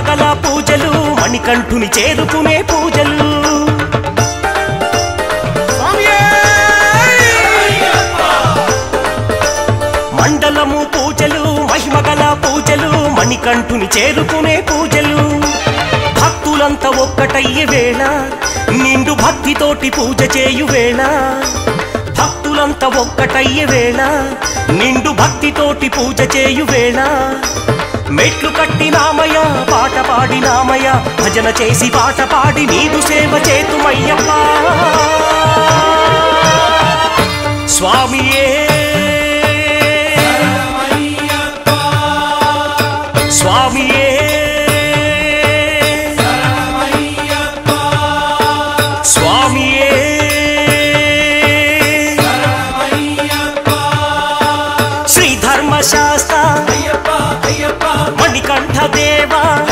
మహిమగల పూజలు మణికంఠుని చేరుకునే పూజలు మండలము పూజలు మహిమగల పూజలు మణికంఠుని చేరుకునే పూజలు భక్తులంతా ఒక్కటయ్యే వేళ నిండు భక్తితోటి పూజ చేయు వేళ భక్తులంతా ఒక్కటయ్యే వేళ నిండు భక్తితోటి పూజ చేయు వేళ మెట్లు కట్టినామయ పాట పాడినామయ భజన చేసి పాట పాడి నీదు సేవ చేతుమయ్యప్ప స్వామియే స్వామియే స్వామియే శ్రీ ధర్మశాస్త్ర మణికంఠ దేవ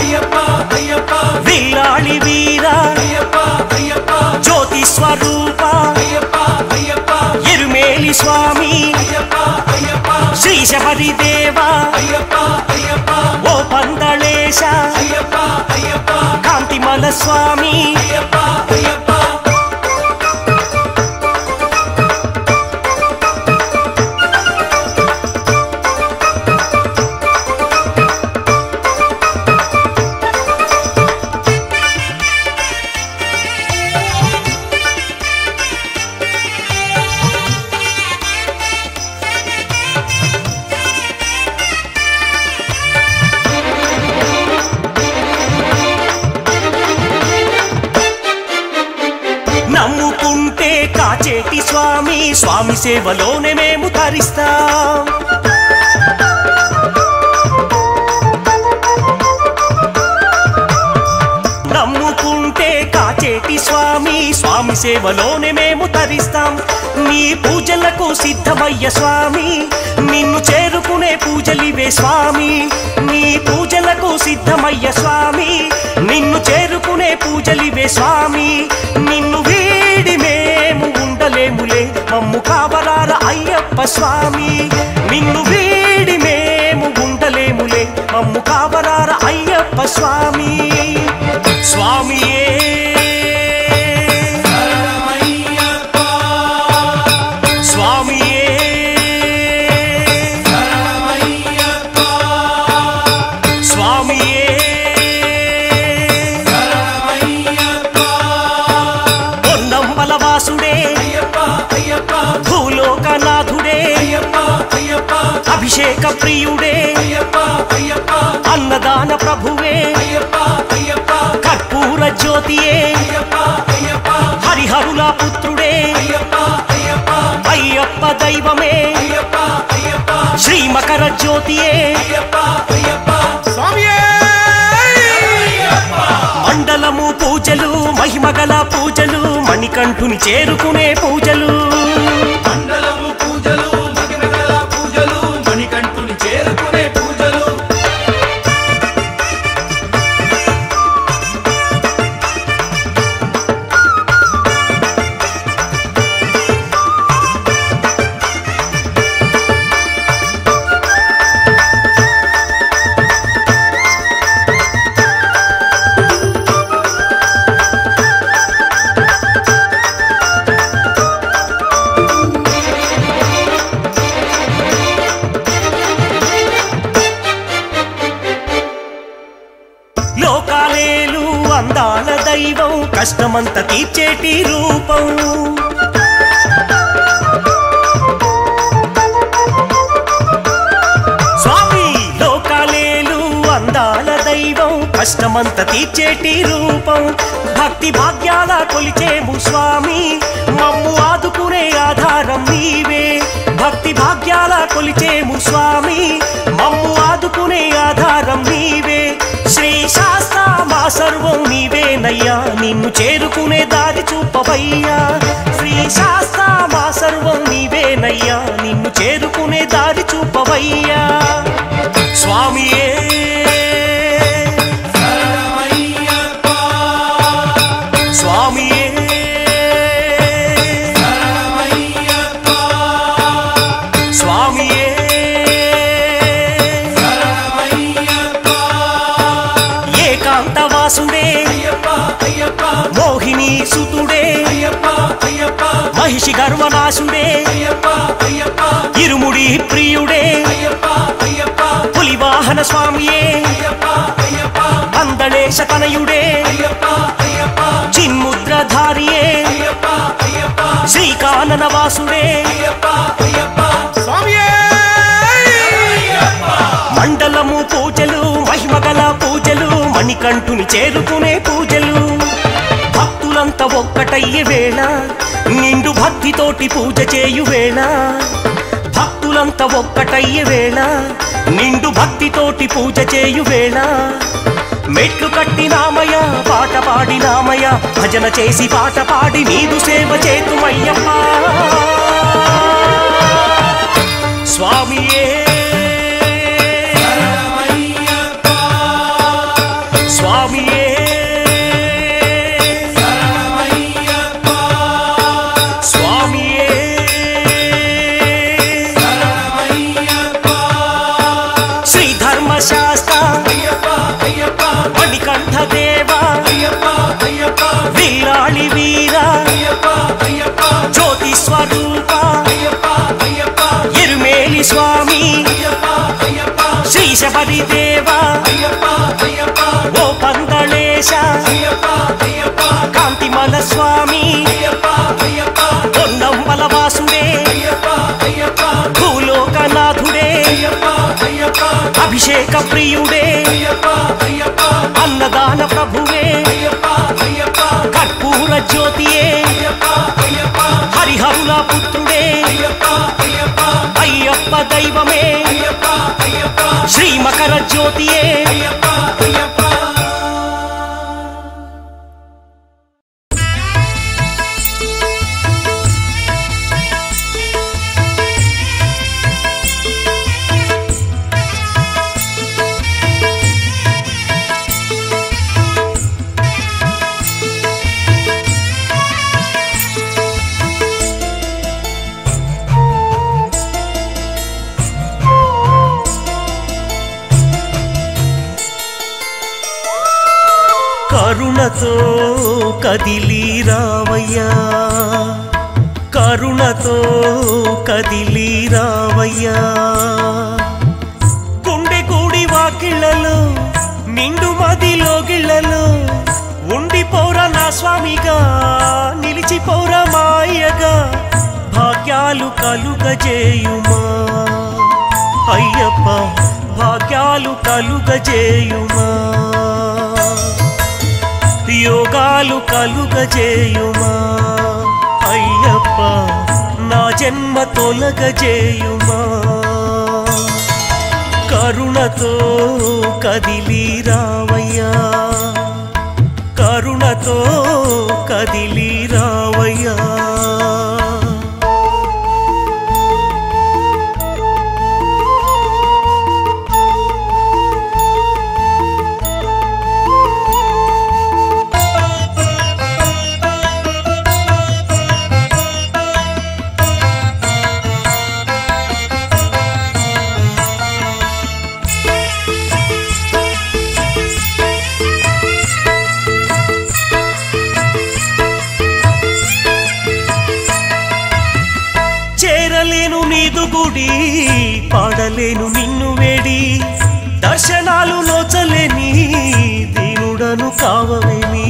విల్లాళి వీర జ్యోతి స్వరూప ఇరుమేలి స్వామి శ్రీ శబరి దేవ ఓ పందళేశ కాంతిమల స్వామి నమ్ముకుంటే కాచేటి స్వామి స్వామి సేవలోనే మేము తరిస్తాం నమ్ముకుంటే కాచేటి స్వామి స్వామి సేవలోనే మేము తరిస్తాం నీ పూజలకు సిద్ధమయ్య స్వామి నిన్ను చేరుకునే పూజలివే స్వామి నీ పూజలకు సిద్ధమయ్య స్వామి నిన్ను చేరుకునే పూజలివే స్వామి నిన్ను వీడి మేము ఉండలేములే మమ్ము కావరాల అయ్యప్ప స్వామి నిన్ను వీడి మేము ఉండలేములే మమ్ము కావరాల అయ్యప్ప స్వామి స్వామియే స్వామియే స్వామియే పొన్నంబల వాసుడే భూలోకనాథుడే అభిషేక ప్రియుడే అన్నదాన ప్రభువే కర్పూర జ్యోతియే హరిహరుల పుత్రుడే అయ్యప్ప దైవమే శ్రీ మకర జ్యోతియే మండలము పూజలు మహిమగల పూజలు మణికంఠుని చేరుకునే పూజలు మండలము పూజలు మహిమగల పూజలు మణికంఠుని చేరుకునే పూజలు లోకాలేలు అందాల దైవం కష్టమంత తీర్చేటి రూపం స్వామి లోకాలేలు అందాల దైవం కష్టమంత తీర్చేటి రూపం భక్తి భాగ్యాల కొలిచేము స్వామి మమ్ము ఆదుకునే ఆధారం నీవే భక్తి భాగ్యాల కొలిచేము స్వామి మమ్ము ఆదుకునే ఆధారం నీవే శ్రీ శాస్త్ర మా సర్వం నీవేనయ్యా నిన్ను చేరుకునే దారి చూపవయ్యా శ్రీ శాస్త్ర మా సర్వం నీవేనయ్యా నిన్ను చేరుకునే దారి చూపవయ్యా స్వామియే శరణమయ్యప్ప స్వామియే శరణమయ్యప్ప స్వామియే శరణమయ్యప్ప సుతుడే అయ్యప్ప అయ్యప్ప మహిషి గర్వనాశుడే అయ్యప్ప అయ్యప్ప ఇరుముడి ప్రియుడే అయ్యప్ప అయ్యప్ప పులివాహన స్వామియే అయ్యప్ప అయ్యప్ప అందళేశ తనయుడే అయ్యప్ప అయ్యప్ప చిన్ముద్రధారియే అయ్యప్ప అయ్యప్ప శ్రీకానన వాసుడే అయ్యప్ప అయ్యప్ప మండలము పూజలు మహిమగల పూజలు మణికంఠుని చేరుకునే పూజలు భక్తులంతా ఒక్కటయ్యే వేళ నిండు భక్తితోటి పూజ చేయు వేళ భక్తులంతా ఒక్కటయ్యే వేళ నిండు భక్తితోటి పూజ చేయు వేళ మెట్లు కట్టినామయ పాట పాడినామయ భజన చేసి పాట పాడి నీదు సేవ చేతుమయ్యప్పా స్వామియే శరణమయ్యప్ప స్వామియే శరణమయ్యప్ప స్వామియే శరణమయ్యప్ప శ్రీ ధర్మశాస్త్ర అయ్యప్ప అయ్యప్ప మణికంఠ దేవ అయ్యప్ప అయ్యప్ప విల్లాళి వీర అయ్యప్ప అయ్యప్ప జ్యోతి స్వరూప అయ్యప్ప అయ్యప్ప ఎరుమేలి స్వామి అయ్యప్ప అయ్యప్ప శ్రీ శబరి దేవ అయ్యప్ప అయ్యప్ప ఓ పందళేశ అయ్యప్ప అయ్యప్ప కాంతిమల స్వామి అయ్యప్ప అయ్యప్ప పొన్నంబల వాసుడే అయ్యప్ప అయ్యప్ప భూలోకనాథుడే అయ్యప్ప అయ్యప్ప అభిషేక ప్రియుడే అయ్యప్ప అయ్యప్ప అన్నదాన ప్రభువే అయ్యప్ప అయ్యప్ప కర్పూర జ్యోతియే అయ్యప్ప అయ్యప్ప హరిహరుల పుత్రుడే అయ్యప్ప అయ్యప్ప అయ్యప్ప దైవమే అయ్యప్ప అయ్యప్ప శ్రీ మకర జ్యోతియే అయ్యప్ప అయ్యప్ప కరుణతో కదిలి రావయ్యా కరుణతో కదిలి రావయ్యా గుండె కూడి వాకిళ్లలో నిండు మదిలో గిళ్ళలో ఉండిపోరా నా స్వామిగా నిలిచిపోరా మాయగా భాగ్యాలు కలుగజేయుమా అయ్యప్ప భాగ్యాలు కలుగజేయుమా యోగాలు కలుగజేయుమా అయ్యప్ప నా జన్మ తొలగజేయుమా కరుణతో కదిలి రావయ్యా కరుణతో కదిలి రావయ్యా చేరలేను నీదు గుడి పాడలేను నిన్ను వేడి దర్శనాలు నోచలేని దీనుడను కావవేమి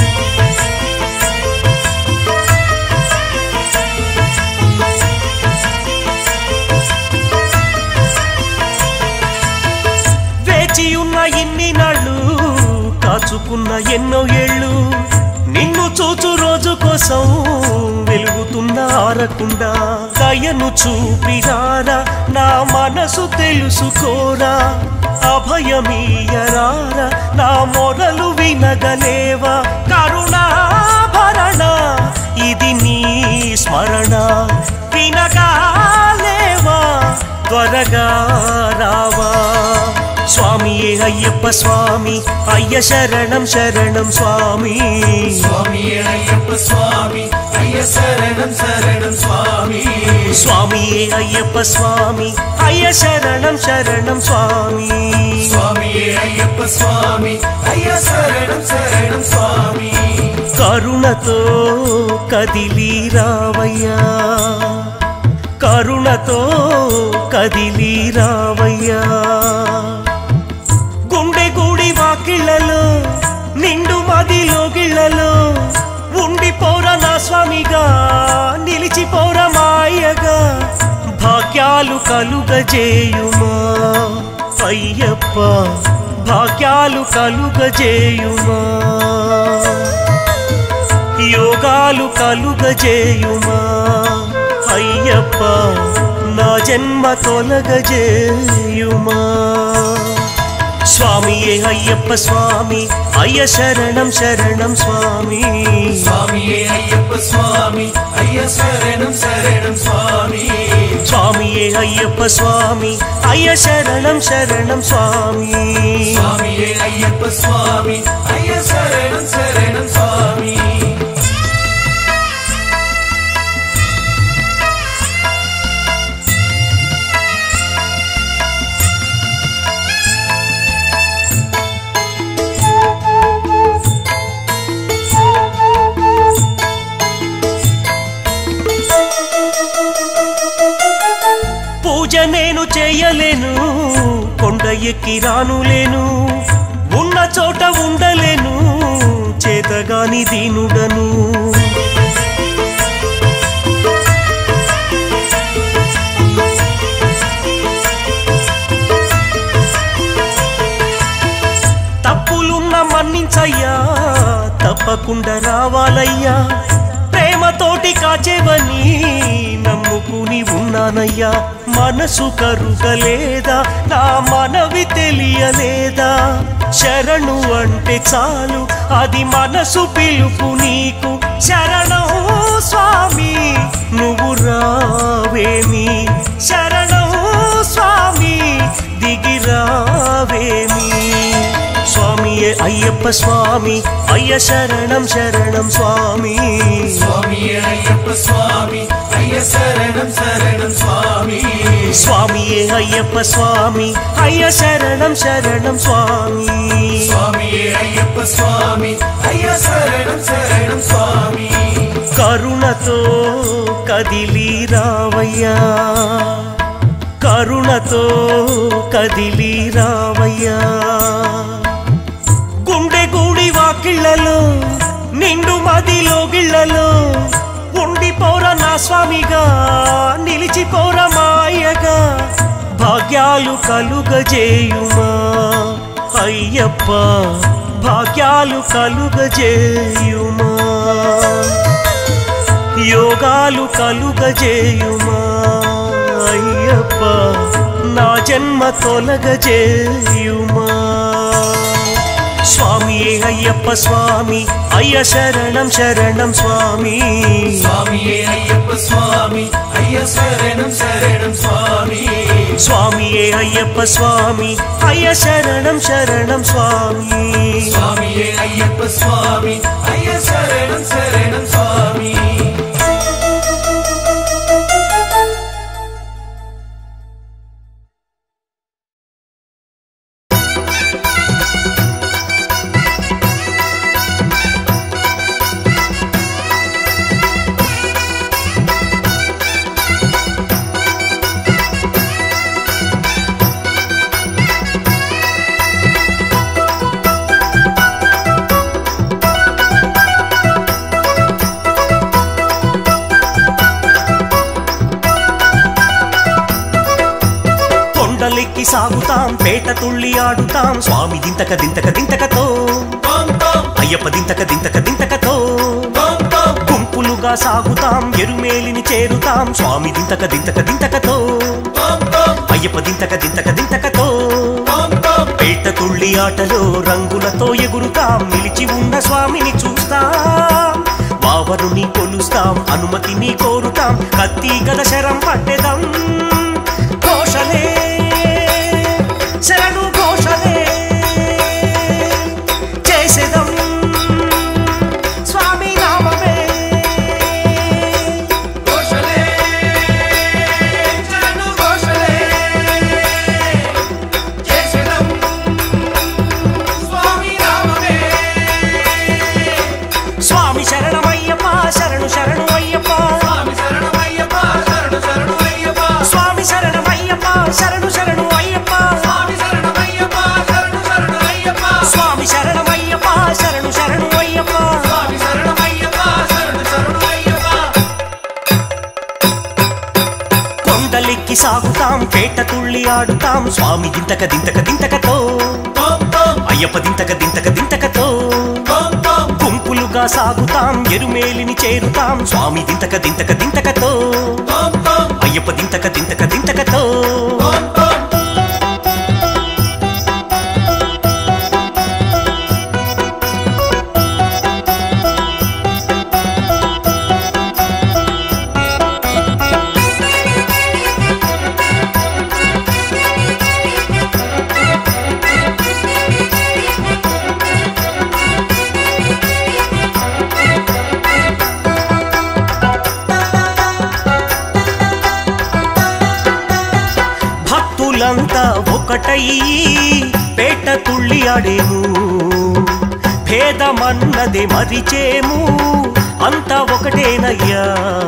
వేచి ఉన్న ఇన్ని నాళ్ళు కాచుకున్న ఎన్నో ఏళ్ళు నిన్ను చూచు రోజు కోసం వెలుగుతున్న ఆరకుండా దయను చూపిరారా నా మనసు తెలుసుకోరా అభయమీయరారా నా మొరలు వినగలేవా కరుణాభరణ ఇది నీ స్మరణ వినగాలేవా త్వరగా రావా స్వామియే అయ్యప్ప స్వామి అయ్య శరణం శరణం స్వామి స్వామి అయ్యప్ప స్వామి అయ్య శరణం శరణం స్వామి స్వామియే అయ్యప్ప స్వామి అయ్య శరణం శరణం స్వామి స్వామియే అయ్యప్ప స్వామి అయ్య శరణం శరణం స్వామి కరుణతో కదిలి రావయ్యా కరుణతో కదిలి రావయ్యా గుండె గుడి వాకిళ్ళలో నిండు మదిలో గిళ్ళలో ఉండిపోర నా స్వామిగా నిలిచిపోర మాయగా భాగ్యాలు కలుగజేయుమా అయ్యప్ప భాగ్యాలు కలుగజేయుమా యోగాలు కలుగజేయుమా అయ్యప్ప నా జన్మ తొలగజేయుమా స్వామియే అయ్యప్ప స్వామి అయ్య శరణం శరణం స్వామి స్వామియే అయ్యప్ప స్వామి అయ్య శరణం శరణం స్వామి స్వామియే అయ్యప్ప స్వామి అయ్య శరణం శరణం స్వామి స్వామియే అయ్యప్ప స్వామి అయ్య శరణం శరణం స్వామి పూజ నేను చేయలేను కొండ ఎక్కి రానులేను ఉన్న చోట ఉండలేను చేతగాని దీనుడను తప్పులున్న మన్నించయ్యా తప్పకుండా రావాలయ్యా ప్రేమతోటి కాచేవని నమ్ముకుని ఉన్నానయ్యా మనసు కరుగలేదా నా మనవి తెలియలేదా శరణు అంటే చాలు అది మనసు పిలుపు నీకు శరణం స్వామి నువ్వు రావేమి శరణం స్వామి దిగిరావేమి స్వామియే అయ్యప్ప స్వామి అయ్య శరణం శరణం స్వామి స్వామియే అయ్యప్ప స్వామి అయ్య శరణం శరణం స్వామి స్వామియే అయ్యప్ప స్వామి అయ్య శరణం శరణం స్వామి స్వామియే అయ్యప్ప స్వామి అయ్య శరణం శరణం స్వామి కరుణతో కదిలి రావయ్యా కరుణతో కదిలి రావయ్యా గుండె గూడి వాకిళ్ళలో నిండు మదిలో గిళ్ళలో ఉండిపోర నా స్వామిగా నిలిచిపోర మాయగా భాగ్యాలు కలుగజేయుమా అయ్యప్ప భాగ్యాలు కలుగజేయుమా యోగాలు కలుగజేయుమా అయ్యప్ప నా జన్మ తొలగజేయుమా స్వామియే అయ్యప్ప స్వామి అయ్య శరణం శరణం స్వామి స్వామియే అయ్యప్ప స్వామి అయ్య శరణం శరణం స్వామి స్వామియే అయ్యప్ప స్వామి అయ్య శరణం శరణం స్వామి స్వామియే అయ్యప్ప స్వామి అయ్య శరణం శరణం స్వామి కొండలెక్కి సాగుతాం పేట తుళ్ళి ఆడుతాం స్వామి దింతక దింతక దింతకతో తం తం అయ్యప్ప దింతక దింతక దింతకతో తం తం గుంపులుగా సాగుతాం ఎరుమేలిని చేరుతాం స్వామి దింతక దింతక దింతకతో తం తం అయ్యప్ప దింతక దింతక దింతకతో తం తం పేట తుళ్ళి ఆటలో రంగులతో ఎగురుతాం నిలిచి ఉన్న స్వామిని చూస్తాం వావరుని కొలుస్తాం అనుమతిని కోరుతాం కత్తి గద శరం పట్టెదం ఘోషలే శరణు ఘోషలే చేసేదం స్వామి నామమే ఆడుతాం స్వామి దింతక దింతక దింతకతో bum bum Ayyappa దింతక దింతక దింతకతో bum bum గుంపులుగా సాగుతాం ఎరుమేలిని చేరుతాం స్వామి దింతక దింతక దింతకతో bum bum Ayyappa దింతక దింతక దింతకతో bum bum భక్తులంతా ఒకటై పేట తుళ్ళి ఆడేము భేదమన్నదే మరిచేము అంతా ఒకటేనయ్యా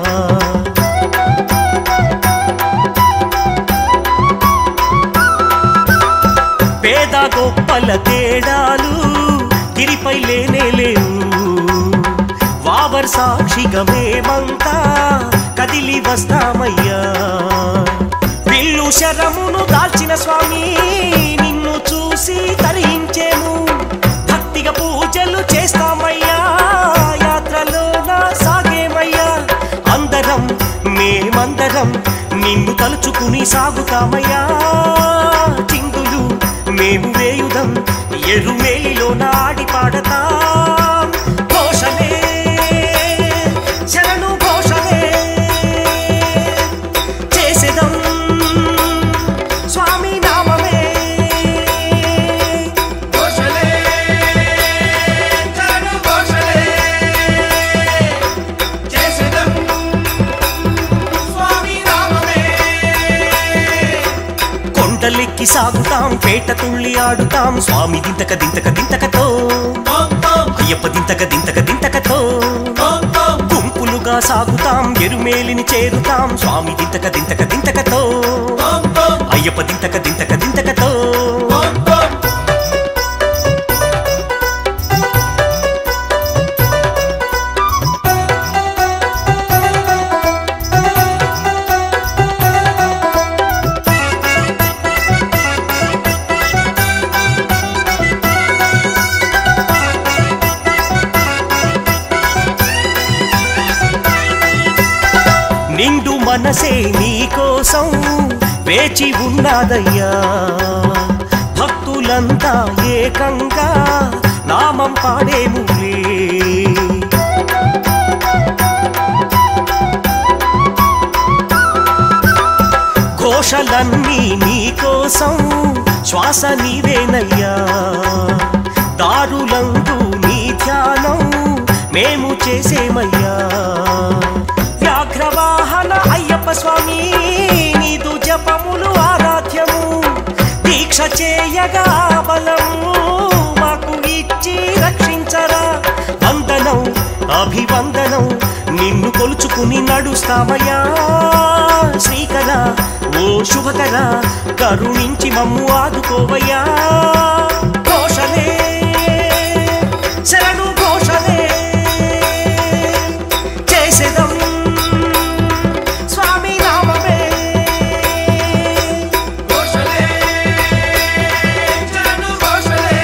పేద గొప్పల తేడాలు గిరిపై లేనే లేవు వావర్ సాక్షిగా మేమంతా కదిలి వస్తామయ్యా విల్లు శరమును దాల్చిన స్వామి నిన్ను చూసి తరించేము భక్తిగా పూజలు చేస్తామయ్యా యాత్రలోన సాగేమయ్యా అందరం మేమందరం నిన్ను తలుచుకుని సాగుతామయ్యా చిందులు మేము వేయుదం ఎరుమేలిలో నాడి పాడతాం ఘోషలే శరణు ఘోషలే చేసేదం స్వామి నామమే ఘోషలే చరణు ఘోషలే చేసేదం స్వామి నామమే కొండలెక్కి సాగుతాం పేట తుళ్ళి ఆడుతాం స్వామి దింతక దింతక దింతకతో bum bum Ayyappa దింతక దింతక దింతకతో bum bum గుంపులుగా సాగుతాం ఎరుమేలిని చేరుతాం స్వామి దింతక దింతక దింతకతో bum bum Ayyappa దింతక దింతక దింతకతో bum bum నిండు మనసే నీకోసం వేచి ఉన్నదయ్యా భక్తులంతా ఏకంగా నామం పాడేములే ఘోషలన్నీ నీకోసం శ్వాస నీవేనయ్యా దారులందు నీ ధ్యానం మేము చేసేమయ్యా వ్యాఘ్రవాహన అయ్యప్ప స్వామి నీదు జపములు ఆరాధ్యము దీక్ష చేయగా బలము మాకు ఇచ్చి రక్షించరా వందనం అభివందనం నిన్ను కొలుచుకుని నడుస్తామయ్యా శ్రీకర ఓ శుభకర కరుణించి మమ్ము ఆదుకోవయ్యా ఘోషలే శరణు ఘోషలే చేసేదం స్వామి నామమే ఘోషలే చరణు ఘోషలే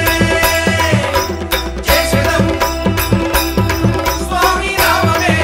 చేసేదం స్వామి నామమే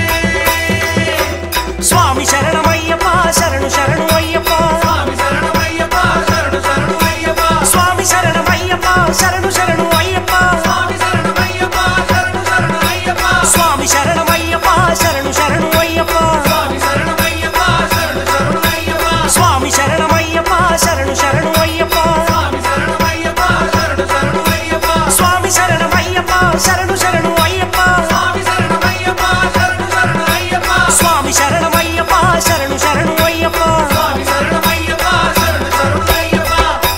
స్వామి శరణమయ్యప్ప శరణు శరణు అయ్యప్ప స్వామి శరణమయ్యప్ప శరణు శరణు అయ్యప్ప స్వామి శరణమయ్యప్ప శరణు శరణు అయ్యప్ప స్వామి శరణమయ్యప్ప శరణు శరణు అయ్యప్ప స్వామి శరణమయ్యప్ప శరణు శరణు అయ్యప్ప స్వామి శరణమయ్యప్ప శరణు శరణు అయ్యప్ప స్వామి శరణమయ్యప్ప శరణు శరణు అయ్యప్ప స్వామి శరణమయ్యప్ప శరణు శరణు అయ్యప్ప స్వామి శరణమయ్యప్ప శరణు శరణు అయ్యప్ప స్వామి శరణమయ్యప్ప శరణు శరణు అయ్యప్ప స్వామి శరణమయ్యప్ప శరణు శరణు అయ్యప్ప స్వామి శరణమయ్యప్ప శరణు శరణు అయ్యప్ప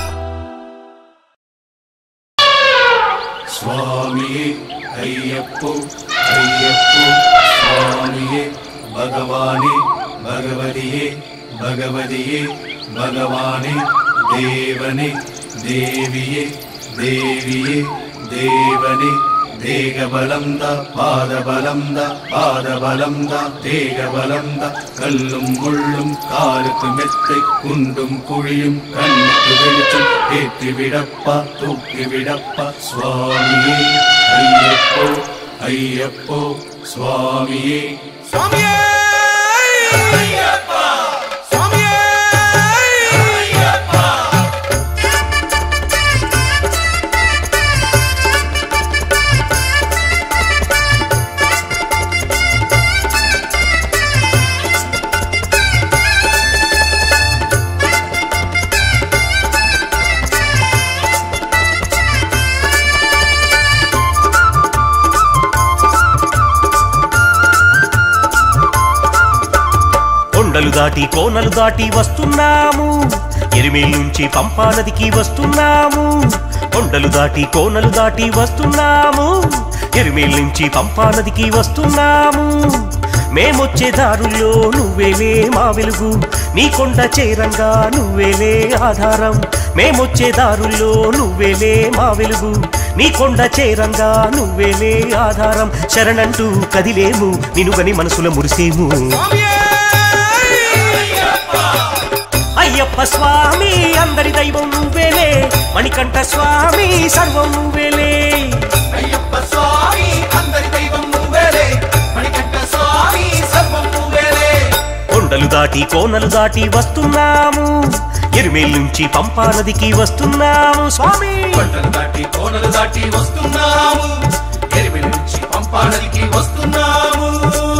స్వామియే అయ్యప్పో అయ్యప్పో స్వామియే భగవానే భగవతియే భగవతియే భగవానే దేవనే దేవియే దేవియే దేవనే தேகபலம் த பாதபலம் த பாதபலம் த தேகபலம் த கல்லும் முள்ளும் காலுக்கு மெத்தை குண்டும் குழியும் கண்ணுக்கு வெளிச்சம் ஏற்றி விடப்பா தூக்கி விடப்பா சுவாமியே ஐயப்போ ஐயப்போ சுவாமியே స్వామియే స్వామియే కొండలు దాటి కోనలు దాటి వస్తున్నాము ఎరిమేల్ నుంచి పంపా నదికి వస్తున్నాము కొండలు దాటి కోనలు దాటి వస్తున్నాము ఎరిమేల్ నుంచి పంపా నదికి వస్తున్నాము మేమొచ్చే దారుల్లో నువ్వేలే మా వెలుగు నీ కొండ చేరంగా నువ్వేలే ఆధారం మేమొచ్చే దారుల్లో నువ్వేలే మా వెలుగు నీ కొండ చేరంగా నువ్వేలే ఆధారం శరణంటూ కదిలేము నినుగని మనసుల మురిసేము స్వామియే అయ్యప్ప స్వామి అందరి దైవం నువ్వేలే మణికంఠ స్వామి సర్వం నువ్వేలే అయ్యప్ప స్వామి అందరి దైవం నువ్వేలే మణికంఠ స్వామి సర్వం నువ్వేలే కొండలు దాటి కోనలు దాటి వస్తున్నాము ఎరుమేల్ నుంచి పంపా నదికి వస్తున్నాము స్వామి కొండలు దాటి కోనలు దాటి వస్తున్నాము ఎరిమి నుంచి పంపా నదికి వస్తున్నాము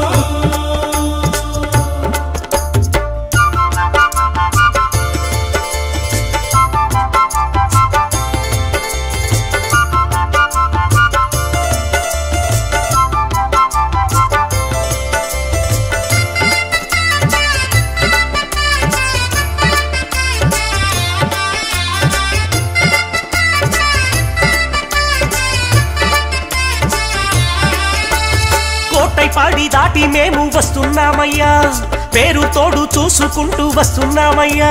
కోటై పాడి దాటి మేము వస్తున్నామయ్యా పేరు తోడు చూసుకుంటూ వస్తున్నామయ్యా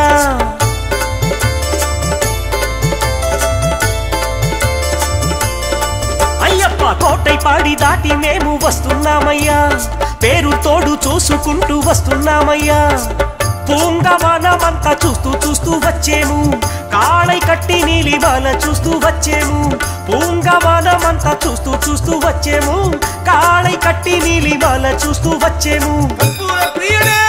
అయ్యప్ప కోటై పాడి దాటి మేము వస్తున్నామయ్యా పేరు తోడు చూసుకుంటూ వస్తున్నామయ్యా పూంగవనమంతా చూస్తూ చూస్తూ వచ్చేము కాళై కట్టి నీలిమాల చూస్తూ వచ్చేము పూంగవనమంతా చూస్తూ చూస్తూ వచ్చేము కాళై కట్టి నీలిమాల చూస్తూ వచ్చేము కర్పూర ప్రియుడే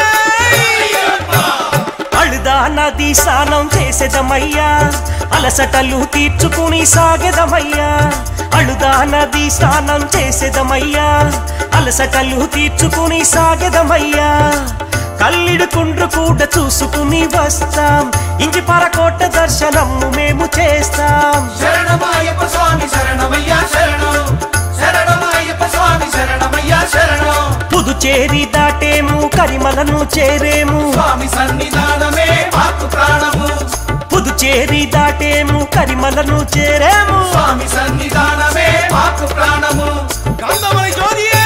అழுదా నది స్నానం చేసేదమయ్యా అలసటలు తీర్చుకుని సాగెదమయ్యా అழுదా నది స్నానం చేసేదమయ్యా అలసటలు తీర్చుకుని సాగెదమయ్యా కల్లిడు కుండ్రు కూడా చూసుకుని వస్తాం ఇంటి పరకోట దర్శనము మేము చేస్తాం శరణమయ్యప్ప స్వామి శరణమయ్యా శరణం శరణమయ్యప్ప స్వామి శరణమయ్యా శరణం పుదుచేరి దాటేము కరిమలను చేరేము స్వామి సన్నిధానమే మాకు ప్రాణము పుదుచేరి దాటేము కరిమలను చేరేము స్వామి సన్నిధానమే మాకు ప్రాణము గంధమని జ్యోతియే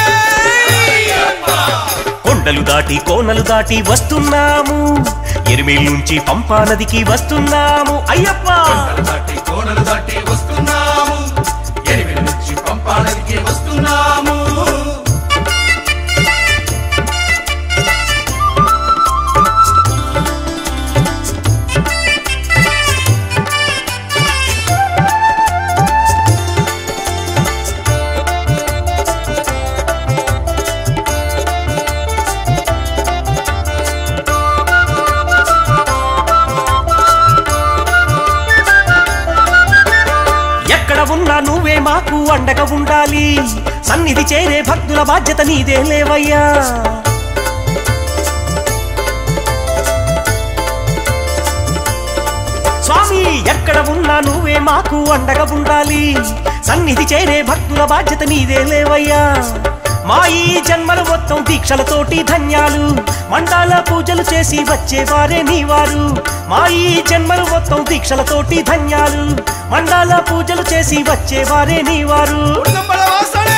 కొండలు దాటి కోనలు దాటి వస్తున్నాము ఎరిమేల్ నుంచి పంపా నదికి వస్తున్నాము అయ్యప్ప కొండలు దాటి కోనలు దాటి వస్తున్నాము ఎనిమిది నుంచి పంపానదికి వస్తున్నాము ఎక్కడ ఉన్నా నువ్వే మాకు అండగా ఉండాలి సన్నిధి చేరే భక్తుల బాధ్యత నీదే లేవయ్యా స్వామి ఎక్కడ ఉన్నా నువ్వే మాకు అండగా ఉండాలి సన్నిధి చేరే భక్తుల బాధ్యత నీదే లేవయ్యా మా ఈ జన్మలు మొత్తం దీక్షలతోటి ధన్యాలు మండాల పూజలు చేసి వచ్చేవారే నీవారు మా ఈ జన్మలు మొత్తం దీక్షలతోటి ధన్యాలు మండాల పూజలు చేసి వచ్చేవారే నీవారు ఉడుగంబల వాసనే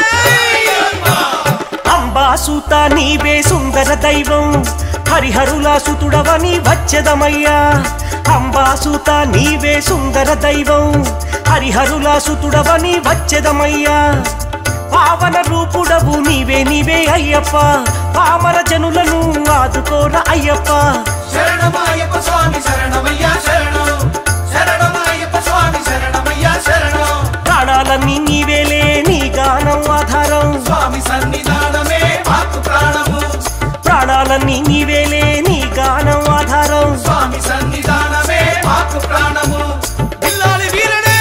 అంబా సూత నీవే సుందర దైవం హరిహరుల సుతుడవని వచ్చదమయ్యా అంబా సూత నీవే సుందర దైవం హరిహరుల సుతుడవని వచ్చెదమయ్యా పావన రూపుడవు నీవే నీవే అయ్యప్ప పామర జనులను ఆదుకోర అయ్యప్ప శరణమయ్యప్ప స్వామి శరణమయ్యా శరణం శరణమయ్యప్ప స్వామి శరణమయ్యా శరణం ప్రాణాలన్నీ నీవేలే నీ గానం ఆధారం స్వామి సన్నిధానమే మాకు ప్రాణము ప్రాణాలన్నీ నీవేలే నీ గానం ఆధారం స్వామి సన్నిధానమే మాకు ప్రాణము పిల్లాలి వీరనే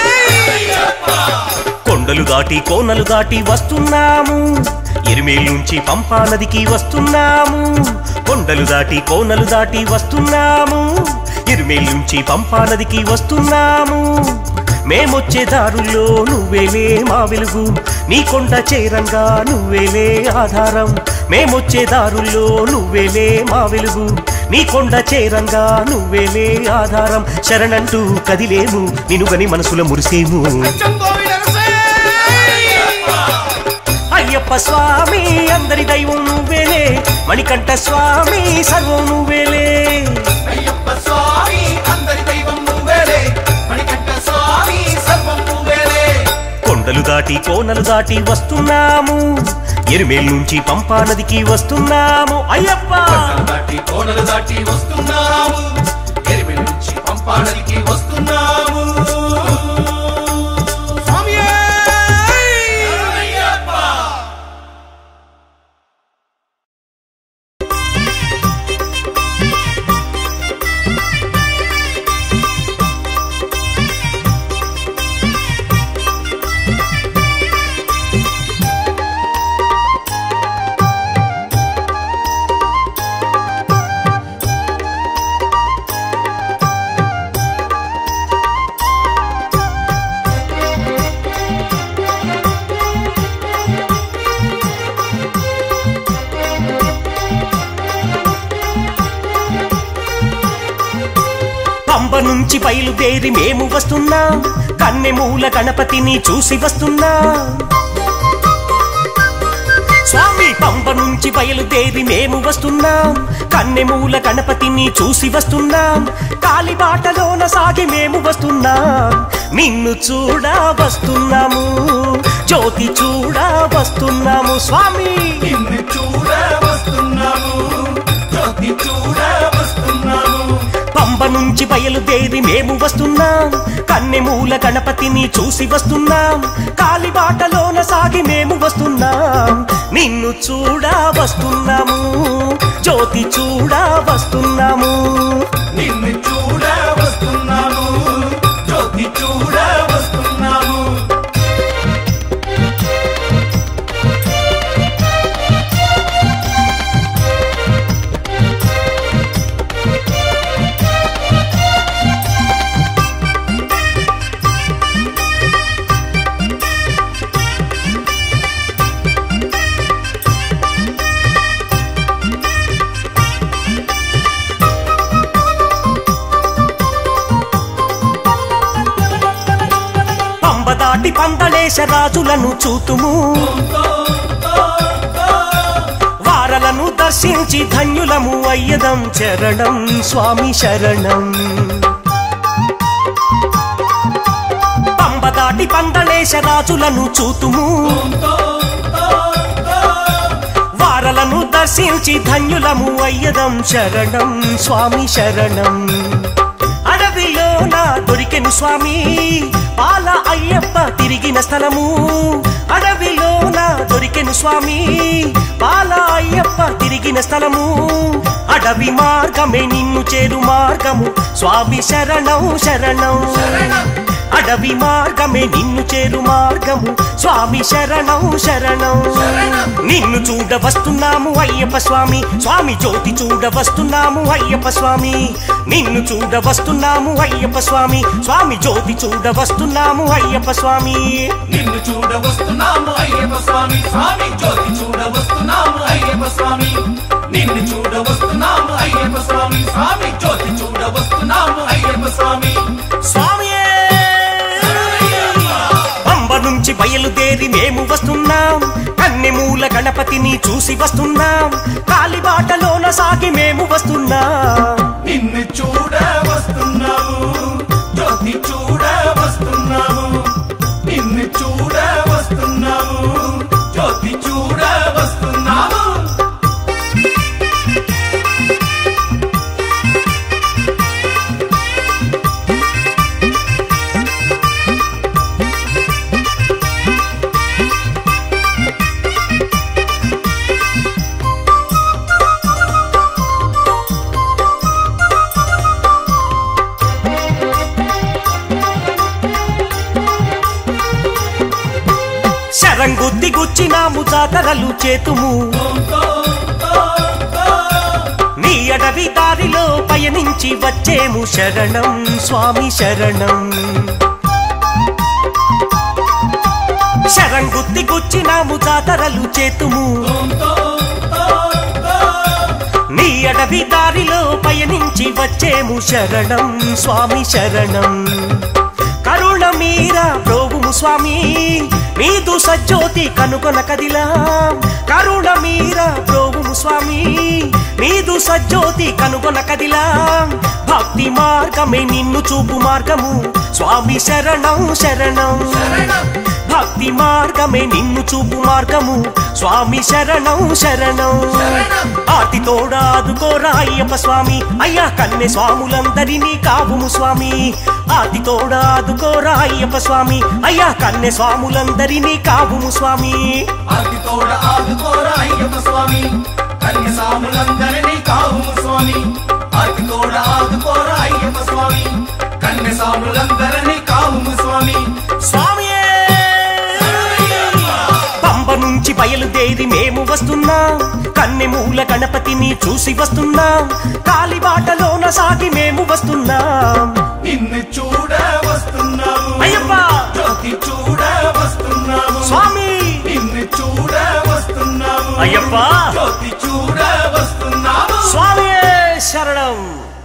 కొండలు దాటి కోనలు దాటి వస్తున్నాము ఎరిమేల్ నుంచి పంపా నదికి వస్తున్నాము కొండలు దాటి కోనలు దాటి వస్తున్నాము ఎరిమేల్ నుంచి పంపా నదికి వస్తున్నాము మేమొచ్చే దారుల్లో నువ్వేలే మా వెలుగు నీ కొండ చేరంగా నువ్వేలే ఆధారం మేమొచ్చే దారుల్లో నువ్వేలే మా వెలుగు నీ కొండ చేరంగా నువ్వేలే ఆధారం శరణంటూ కదిలేము నినుగని మనసులో మురిసేము అయ్యప్ప స్వామి అందరి దైవం నువ్వేలే మణికంఠ స్వామి సర్వం నువ్వేలే అయ్యప్ప స్వామి అందరి దైవం నువ్వేలే మణికంఠ స్వామి సర్వం నువ్వేలే కొండలు దాటి కోనలు దాటి వస్తున్నాము ఎరుమేల్ నుంచి పంపా నదికి వస్తున్నాము అయ్యప్ప కొండలు దాటి కోనలు దాటి వస్తున్నాము ఎరిమి నుంచి పంపా నదికి వస్తున్నాము స్వామియే! శరణమయ్యప్ప! పంబ నుంచి బయలుదేరి మేము వస్తున్నాం కన్నెమూల గణపతిని చూసి వస్తున్నాం స్వామి పంబ నుంచి బయలుదేరి మేము వస్తున్నాం కన్నెమూల గణపతిని చూసి వస్తున్నాం కాలిబాటలోన సాగి మేము వస్తున్నాం నిన్ను చూడ వస్తున్నాము జ్యోతి చూడ వస్తున్నాము స్వామి నిన్ను చూడ వస్తున్నాము జ్యోతి చూడ వస్తున్నాము పంబ నుంచి బయలుదేరి మేము వస్తున్నాం కన్నెమూల గణపతిని చూసి వస్తున్నాం కాలిబాటలోన సాగి మేము వస్తున్నాం నిన్ను చూడ వస్తున్నాము జ్యోతి చూడ వస్తున్నాము నిన్ను చూడ వస్తున్నాము జ్యోతి చూడ వస్తున్నాము పంబ దాటి పందలేశ రాజులను చూతుము వారలను దర్శించి ధన్యులము అయ్యదం చరణం స్వామి శరణం పంబ దాటి పందలేశ రాజులను చూతుము వారలను దర్శించి ధన్యులము అయ్యదం శరణం స్వామి శరణం అడవిలోన దొరికెను స్వామి పాల అయ్యప్ప తిరిగిన స్థలము అడవిలోన దొరికెను స్వామి పాల అయ్యప్ప తిరిగిన స్థలము అడవి మార్గమే నిన్ను చేరు మార్గము స్వామి శరణం శరణం అడవి మార్గమే నిన్ను చేరు మార్గము స్వామి శరణం శరణం నిన్ను చూడ వస్తున్నాము అయ్యప్ప స్వామి స్వామి జ్యోతి చూడ వస్తున్నాము అయ్యప్ప స్వామి నిన్ను చూడ వస్తున్నాము అయ్యప్ప స్వామి స్వామి జ్యోతి చూడ వస్తున్నాము అయ్యప్ప స్వామి నిన్ను చూడ వస్తున్నాము అయ్యప్ప స్వామి స్వామి జ్యోతి చూడ వస్తున్నాము అయ్యప్ప స్వామి నిన్ను చూడ వస్తున్నాము అయ్యప్ప స్వామి స్వామి జ్యోతి చూడ వస్తున్నాము అయ్యప్ప స్వామి స్వామియే పంబ నుంచి బయలుదేరి మేము వస్తున్నాం కన్నెమూల గణపతిని చూసి వస్తున్నాం కాలిబాటలోన సాగి మేము వస్తున్నాం నిన్ను చూడ వస్తున్నాము శరంగుద్ది గుచ్చినాము జాతరలు చేతుము నీ అడవి దారిలో పయనించి వచ్చేము శరణం స్వామి శరణం శరంగుద్ది గుచ్చినాము జాతరలు చేతుము నీ అడవి దారిలో పయనించి వచ్చేము శరణం స్వామి శరణం కరుణ మీర ప్రోగుము స్వామి మీదు సజ్జోతి కనుగొన కదిలా కరుణ మీర ప్రోగుము స్వామి మీదు సజ్జోతి కనుగొన కదిలా భక్తి మార్గమే నిన్ను చూపు మార్గము స్వామి శరణం శరణం భక్తి మార్గమే నిన్ను చూపు మార్గము స్వామి శరణం శరణం ఆతి తోడాదుకోరా అయ్యప్ప స్వామి అయ్యా కన్నె స్వాములందరినీ కావుము స్వామి ఆతి తోడాదుకోరా అయ్యప్ప స్వామి అయ్యా కన్నె స్వాములందరినీ కావుము స్వామి ఆది తోడ ఆదుకోరా అయ్యప్ప స్వామి కన్య సాములందరినీ కావుము స్వామి ఆది తోడ ఆదుకోరా అయ్యప్ప స్వామి కన్య సాములందరినీ కావుము స్వామి స్వామియే పంబ నుంచి బయలుదేరి మేము వస్తున్నాం కన్నెమూల గణపతిని చూసి వస్తున్నాం కాలిబాటలోన సాగి మేము వస్తున్నాం నిన్ను చూడ వస్తున్నాము అయ్యప్ప! జ్యోతి చూడ వస్తున్నాము స్వామి నిన్ను చూడ వస్తున్నాము అయ్యప్ప! జ్యోతి చూడ వస్తున్నాము స్వామియే శరణం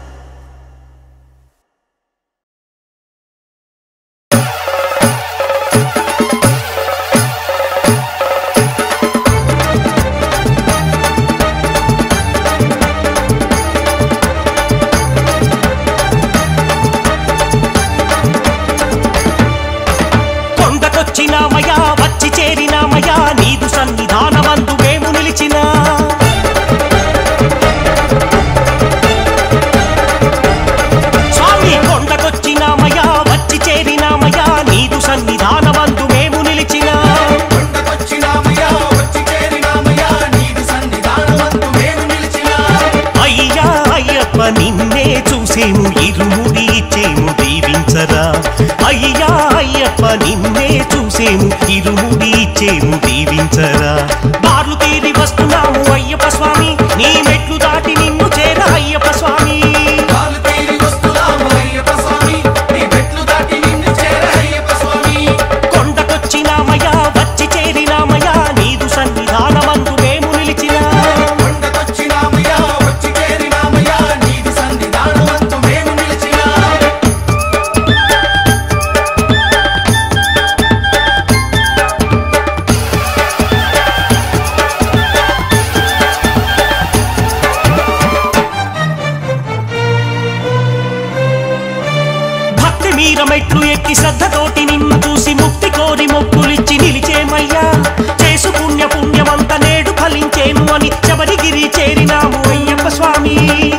కొండకొచ్చినామయ్యా వచ్చి చేరినామయ్యా నీదు సన్నిధానమందు మేము నిలిచినా స్వామి కొండకొచ్చినామయ్యా వచ్చి చేరినామయ్యా నీదు సన్నిధానమందు మేము నిలిచినా కొండకొచ్చినామయ్యా వచ్చి చేరినామయ్యా నీదు సన్నిధానమందు మేము నిలిచినా అయ్యా అయ్యప్ప నిన్నే చూసేము ఇరుముడి ఇచ్చేము దీవించరా అయ్యా అయ్యప్ప నిన్నే చూసేము ఇరుముడి ఇచ్చేము దీవించరా బార్లు తీరి వస్తున్నాము అయ్యప్ప స్వామి నీ మెట్లు దాటి నిన్ను చేర అయ్యప్ప స్వామి కాలు తీరి వస్తున్నాము అయ్యప్ప స్వామి నీ మెట్లు దాటి నిన్ను చేర అయ్యప్ప స్వామి కొండకొచ్చినామయ్యా వచ్చి చేరినామయ్యా నీదు సన్నిధానమందు మేము నిలిచినా కొండకొచ్చినామయ్యా వచ్చి చేరినామయ్యా నీది సన్నిధానమందు మేము నిలిచినా భక్తి మీర మెట్లు ఎక్కి శ్రద్ధతోటి నిన్ను చూసి ముక్తి కోరి మొక్కులిచ్చి నిలిచేమయ్యా చేసు పుణ్య పుణ్యమంత నేడు ఫలించేను అని శబరిగిరి చేరినాము అయ్యప్ప స్వామి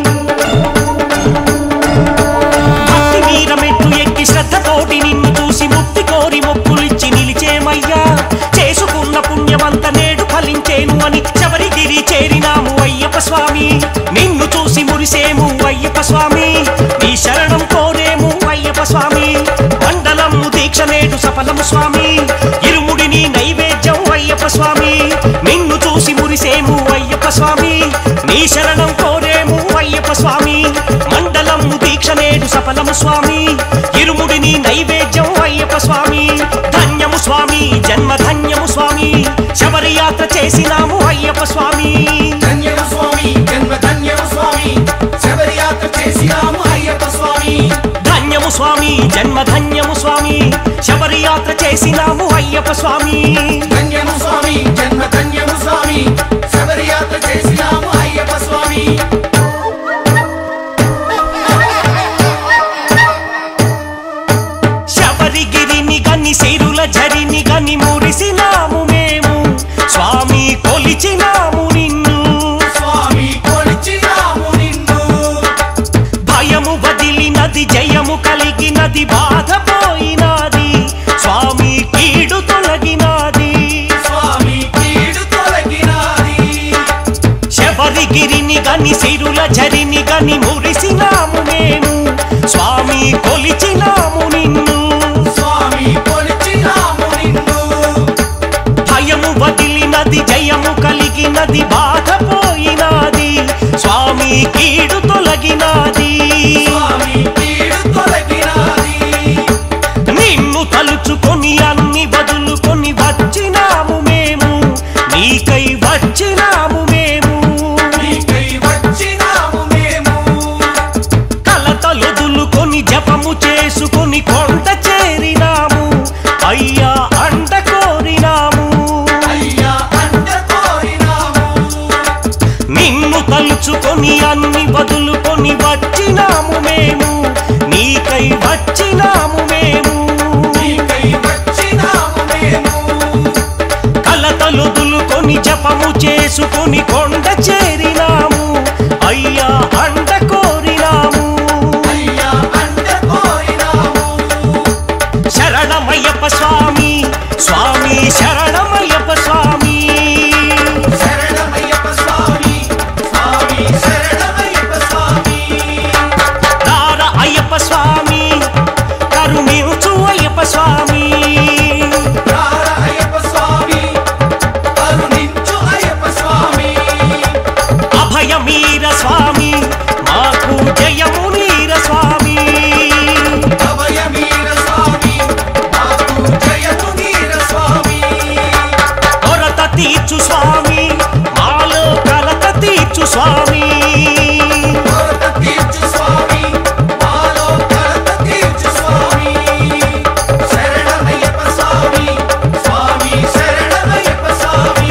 భక్తి మీర మెట్లు ఎక్కి శ్రద్ధతోటి నిన్ను చూసి ముక్తి కోరి మొక్కులిచ్చి నిలిచేమయ్యా చేసుకున్న పుణ్యమంత నేడు ఫలించేను అని శబరిగిరి చేరినాము అయ్యప్ప స్వామి నిన్ను చూసి మురిసేము అయ్యప్ప స్వామి నీ శరణం కోరేము అయ్యప్ప స్వామి మండలము దీక్ష నేడు సఫలము స్వామి ఇరుముడిని నైవేద్యం అయ్యప్ప స్వామి నిన్ను చూసి మురిసేము అయ్యప్ప స్వామి నీ శరణం కోరేము అయ్యప్ప స్వామి మండలము దీక్ష నేడు సఫలము స్వామి ఇరుముడిని నైవేద్యం అయ్యప్ప స్వామి ధన్యము స్వామి జన్మ ధన్యము స్వామి శబరి యాత్ర చేసినాము అయ్యప్ప స్వామి ధన్యము స్వామి జన్మ ధన్యము స్వామి శబరి యాత్ర చేసినాము అయ్యప్ప స్వామి ధన్యము స్వామి జన్మ ధన్యము స్వామి శబరి యాత్ర చేసినాము అయ్యప్ప స్వామి ధన్యము స్వామి జన్మ ధన్యము స్వామి శబరి యాత్ర చేసినాము అయ్యప్ప స్వామి శబరిగిరిని గని సిరుల జరిని గని మురిసినాము మేము స్వామి కొలిచినాము నిన్ను స్వామి కొలిచినాము నిన్ను భయము వదిలినది జయము కలిగినది బాధ పోయినది స్వామి కీడు తొలగినది స్వామి కీడు తొలగినాది శబరిగిరిని గని సిరుల జరిని గని మురిసినాము మేము స్వామి కొలిచినాము నిన్ను స్వామి కొలిచినాము నిన్ను చేసుకొని కొండ చేరినాము అయ్యా అండ కోరినాము అయ్యా అండ కోరినాము నిన్ను తలుచుకొని అన్ని వదులుకొని వచ్చినాము మేము నీకై వచ్చినాము మేము నీకై వచ్చినాము మేము కలతలు దులుకొని జపము చేసుకొని కొండ చేరినాము అయ్యా అండ కోరినాము అయ్యా అండ కోరినాము శరణమయ్యప్ప స్వామి స్వామి శరణమయ్యప్ప స్వామి శరణమయ్యప్ప స్వామి స్వామి శరణమయ్యప్ప స్వామి దార అయ్యప్ప స్వామి కరుణించు అయ్యప్ప స్వామి రార అయ్యప్ప స్వామి కరుణించు అయ్యప్ప స్వామి అభయమీర స్వామి మాకు జయము నీర స్వామి అభయమీర స్వామి మాకు జయము నీర స్వామి కొరత తీర్చు స్వామి మాలో కలత తీర్చు స్వామి కొరత తీర్చు స్వామి మాలో కలత తీర్చు స్వామి శరణమయ్యప్ప స్వామి స్వామి శరణమయ్యప్ప స్వామి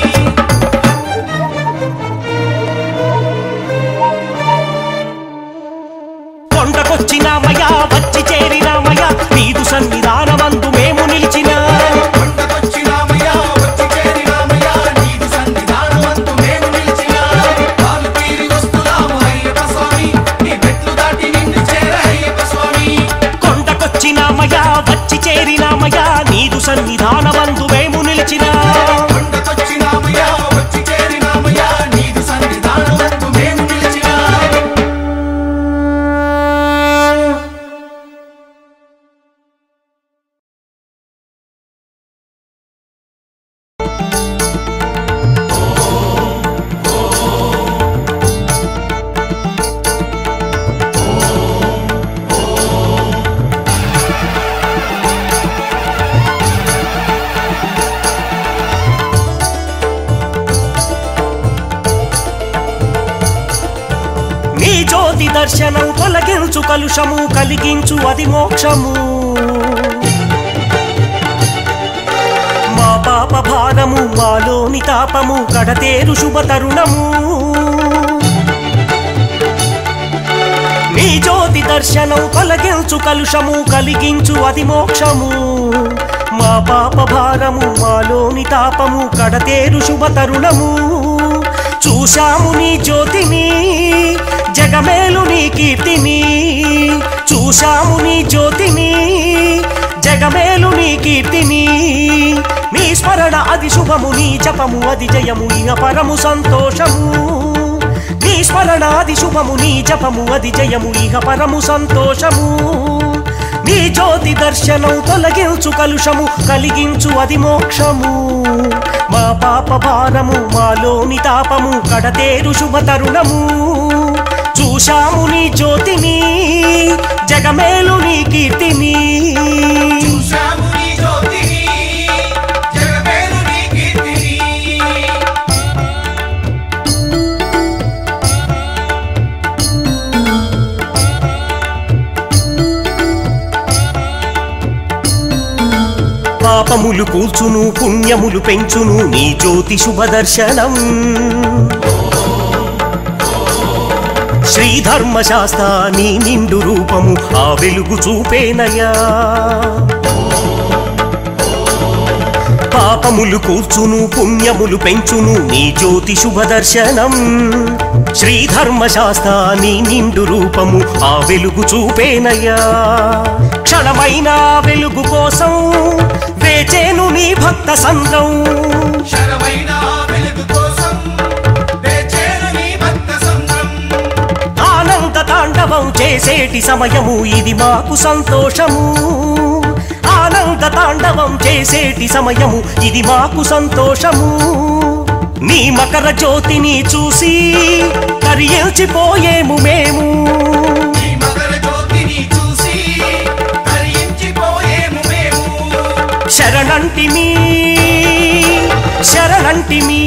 కొండకొచ్చినామయ్యా వచ్చి చేరినామయ్యా నీదు సన్నిధానమందు మేము నిలిచినా కొండకొచ్చినామయ్యా, వచ్చి చేరినామయ్యా, నీదు సన్నిధానమందు మేము నిలిచినా. కాలు తీరి వస్తున్నాము అయ్యప్ప స్వామి, నీ మెట్లు దాటి నిన్ను చేర అయ్యప్ప స్వామి. కొండకొచ్చినామయ్యా వచ్చి చేరినామయ్యా నీదు సన్నిధానమందు మేము నిలిచినా కొండకొచ్చినామయ్యా, వచ్చి చేరినామయ్యా, నీదు సన్నిధానమందు మేము నిలిచినా. నీ జ్యోతి దర్శనం తొలగించు కలుషము కలిగించు అది మోక్షము మా పాప భారము మాలోని తాపము కడతేరు శుభ తరుణము నీ జ్యోతి దర్శనం తొలగించు కలుషము కలిగించు అది మోక్షము మా పాప భారము మాలోని తాపము కడతేరు శుభ తరుణము చూశాము నీ జ్యోతిని జగమేలు నీ కీర్తిని చూశాము నీ జ్యోతిని జగమేలు నీ కీర్తిని నీ స్మరణ అది శుభము నీ జపము అది జయము ఇహ పరము సంతోషము నీ స్మరణ అది శుభము నీ జపము అది జయము ఇహ పరము సంతోషము నీ జ్యోతి దర్శనం తొలగించు కలుషము కలిగించు అది మోక్షము మా పాప భారము మాలోని తాపము కడతేరు శుభ తరుణము చూశాము నీ జ్యోతిని జగమేలు నీ కీర్తిని చూశాము నీ జ్యోతిని, జగమేలు నీ కీర్తిని. పాపములు కూల్చును పుణ్యములు పెంచును నీ జ్యోతి శుభ దర్శనం శ్రీధర్మశాస్త్ర నీ నిండు రూపము ఆ వెలుగు చూపేనయ్యా పాపములు కూర్చును పుణ్యములు పెంచును నీ జ్యోతి శుభ దర్శనం శ్రీధర్మశాస్త్ర నీ నిండు రూపము ఆ వెలుగు చూపేనయ్యా క్షణమైన వెలుగు కోసం వేచేను నీ భక్త సంఘం శరమైన వెలుగు కోసం వేచేరు నీ భక్త సంఘం. ఆనంద తాండవం చేసేటి సమయము ఇది మాకు సంతోషము ఆనంద తాండవం చేసేటి సమయము ఇది మాకు సంతోషము నీ మకర జ్యోతిని చూసి కరియించిపోయేము మేము నీ మకర జ్యోతిని చూసి తరించిపోయేము మేము. శరణంటిమి శరణంటిమి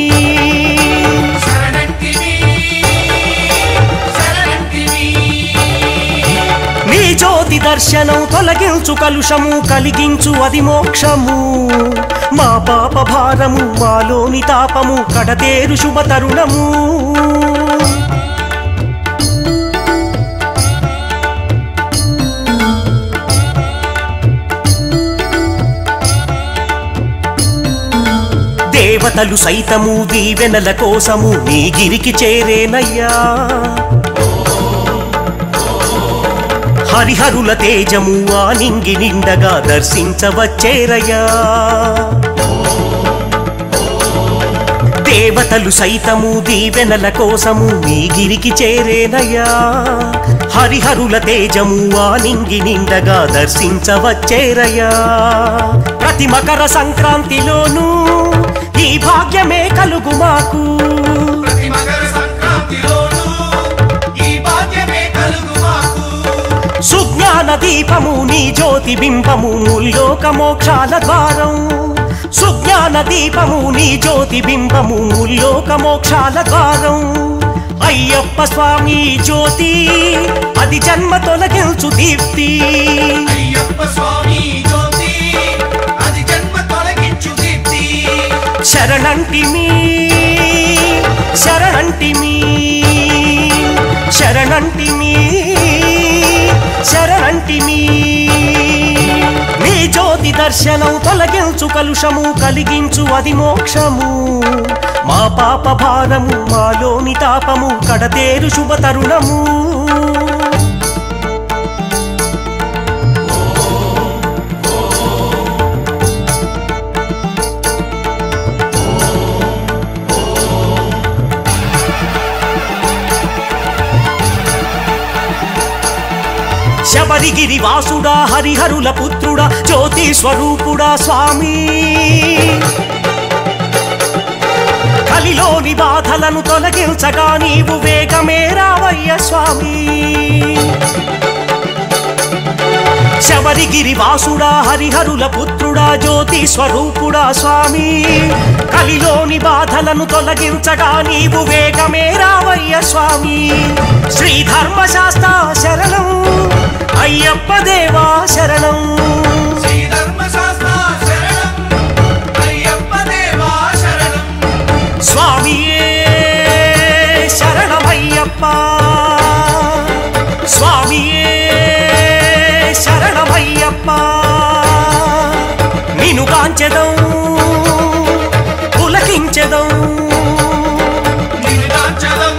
శరణంటివి, శరణంటివి. నీ జ్యోతి దర్శనం తొలగించు కలుషము కలిగించు అది మోక్షము మా పాప భారము మాలోని తాపము కడతేరు శుభ తరుణము దేవతలు సైతము దీవెనల కోసము నీ గిరికి చేరేనయ్యా హరిహరుల తేజము ఆ నింగి నిండగా దర్శించవచ్చేరయ్యా దేవతలు సైతము దీవెనల కోసము నీ గిరికి చేరేనయ్యా హరిహరుల తేజము ఆ నింగి నిండగా దర్శించవచ్చేరయ్యా ప్రతి మకర సంక్రాంతిలోనూ ఈ భాగ్యమే కలుగు మాకు ప్రతి మకర సంక్రాంతిలోనూ ఈ భాగ్యమే కలుగు మాకు సుజ్ఞాన దీపము నీ జ్యోతి బింబము ముల్లోక మోక్షాల ద్వారం సుజ్ఞాన దీపము నీ జ్యోతి బింబము ముల్లోక మోక్షాల ద్వారం అయ్యప్ప స్వామి జ్యోతి అది జన్మ తొలగించు దీప్తి అయ్యప్ప స్వామి జ్యోతి అది జన్మ తొలగించు దీప్తి శరణంటిమి శరణంటిమి శరణంటిమి శరణంటిమి నీ జ్యోతి దర్శనం తొలగించు కలుషము కలిగించు అది మోక్షము మా పాప భారము మాలోని తాపము కడతేరు శుభ తరుణము శబరిగిరి వాసుడా హరిహరుల పుత్రుడా జ్యోతి స్వరూపుడా స్వామి కలిలోని బాధలను తొలగించగా నీవు వేగమే రావయ్య స్వామి శబరిగిరి వాసుడా హరిహరుల పుత్రుడా జ్యోతి స్వరూపుడా స్వామి కలిలోని బాధలను తొలగించగా నీవు వేగమే రావయ్య స్వామి శ్రీ ధర్మశాస్త్ర శరణం అయ్యప్ప దేవా శరణం శ్రీ ధర్మశాస్త్ర శరణం అయ్యప్ప దేవా శరణం స్వామియే శరణమయ్యప్ప స్వామియే శరణమయ్యప్ప నిను కాంచెదం పులకించెదం నిలుదాచలం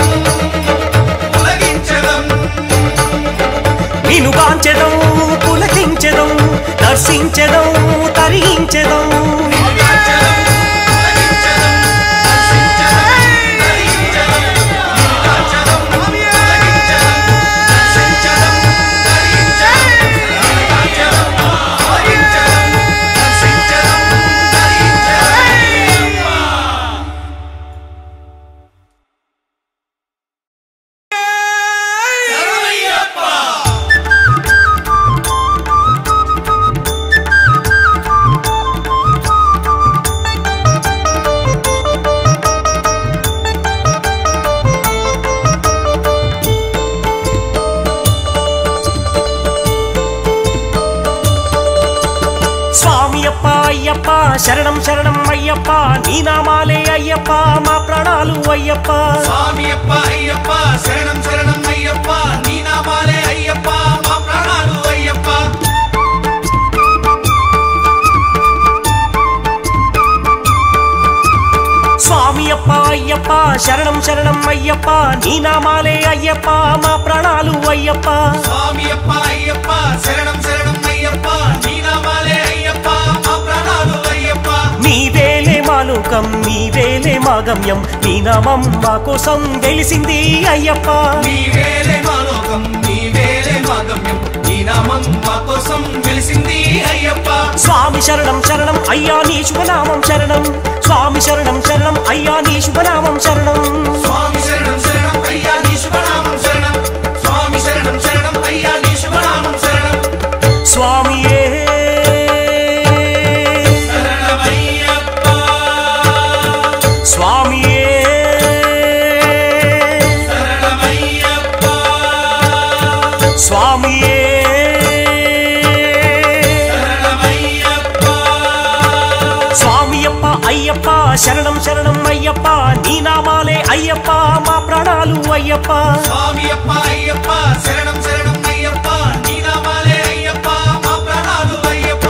తొలగించడం నిను కాంచెదం పులకించెదం దర్శించెదం తరించెదం నిలుదాచలం తొలగించడం దర్శించడం ధరించడం నిలుదాచలం తొలగించడం దర్శించడం ధరించడం నిలుదాచలం తొలగించడం దర్శించడం ధరించడం శరణయ్యప్ప స్వామి అప్ప అయ్యప్ప శరణం శరణం అయ్యప్ప నీ నామాలే అయ్యప్ప మా ప్రాణాలు అయ్యప్ప స్వామి అప్ప అయ్యప్ప శరణం శరణం అయ్యప్ప నీ నామాలే అయ్యప్ప మా ప్రాణాలు అయ్యప్ప స్వామి అప్ప అయ్యప్ప శరణం శరణం అయ్యప్ప నీ నామాలే అయ్యప్ప మా ప్రాణాలు అయ్యప్ప స్వామి అప్ప అయ్యప్ప శరణం శరణం అయ్యప్ప నీ నామాలే అయ్యప్ప మా ప్రాణాలు అయ్యప్ప నీ వేలే మా లోకం నీ వేలే మా గమ్యం నీ నామం మా కోసం వెలిసింది అయ్యప్ప నీ వేలే మా లోకం నీ వేలే మా గమ్యం నీ నామం మా కోసం వెలిసింది అయ్యప్ప స్వామి శరణం శరణం అయ్యా నీ శుభనామం శరణం స్వామి శరణం శరణం అయ్యా నీ శుభనామం శరణం స్వామి శరణం శరణం అయ్యా నీ శుభనామం శరణం స్వామి శరణం శరణం అయ్యా నీ శుభనామం శరణం స్వామియే శరణమయ్యప్ప స్వామియే శరణమయ్యప్ప స్వామియే శరణం శరణం అయ్యప్ప నీ నామాలే అయ్యప్ప మా ప్రాణాలు అయ్యప్ప స్వామి అప్ప అయ్యప్ప శరణం శరణం అయ్యప్ప నీ నామాలే అయ్యప్ప మా ప్రాణాలు అయ్యప్ప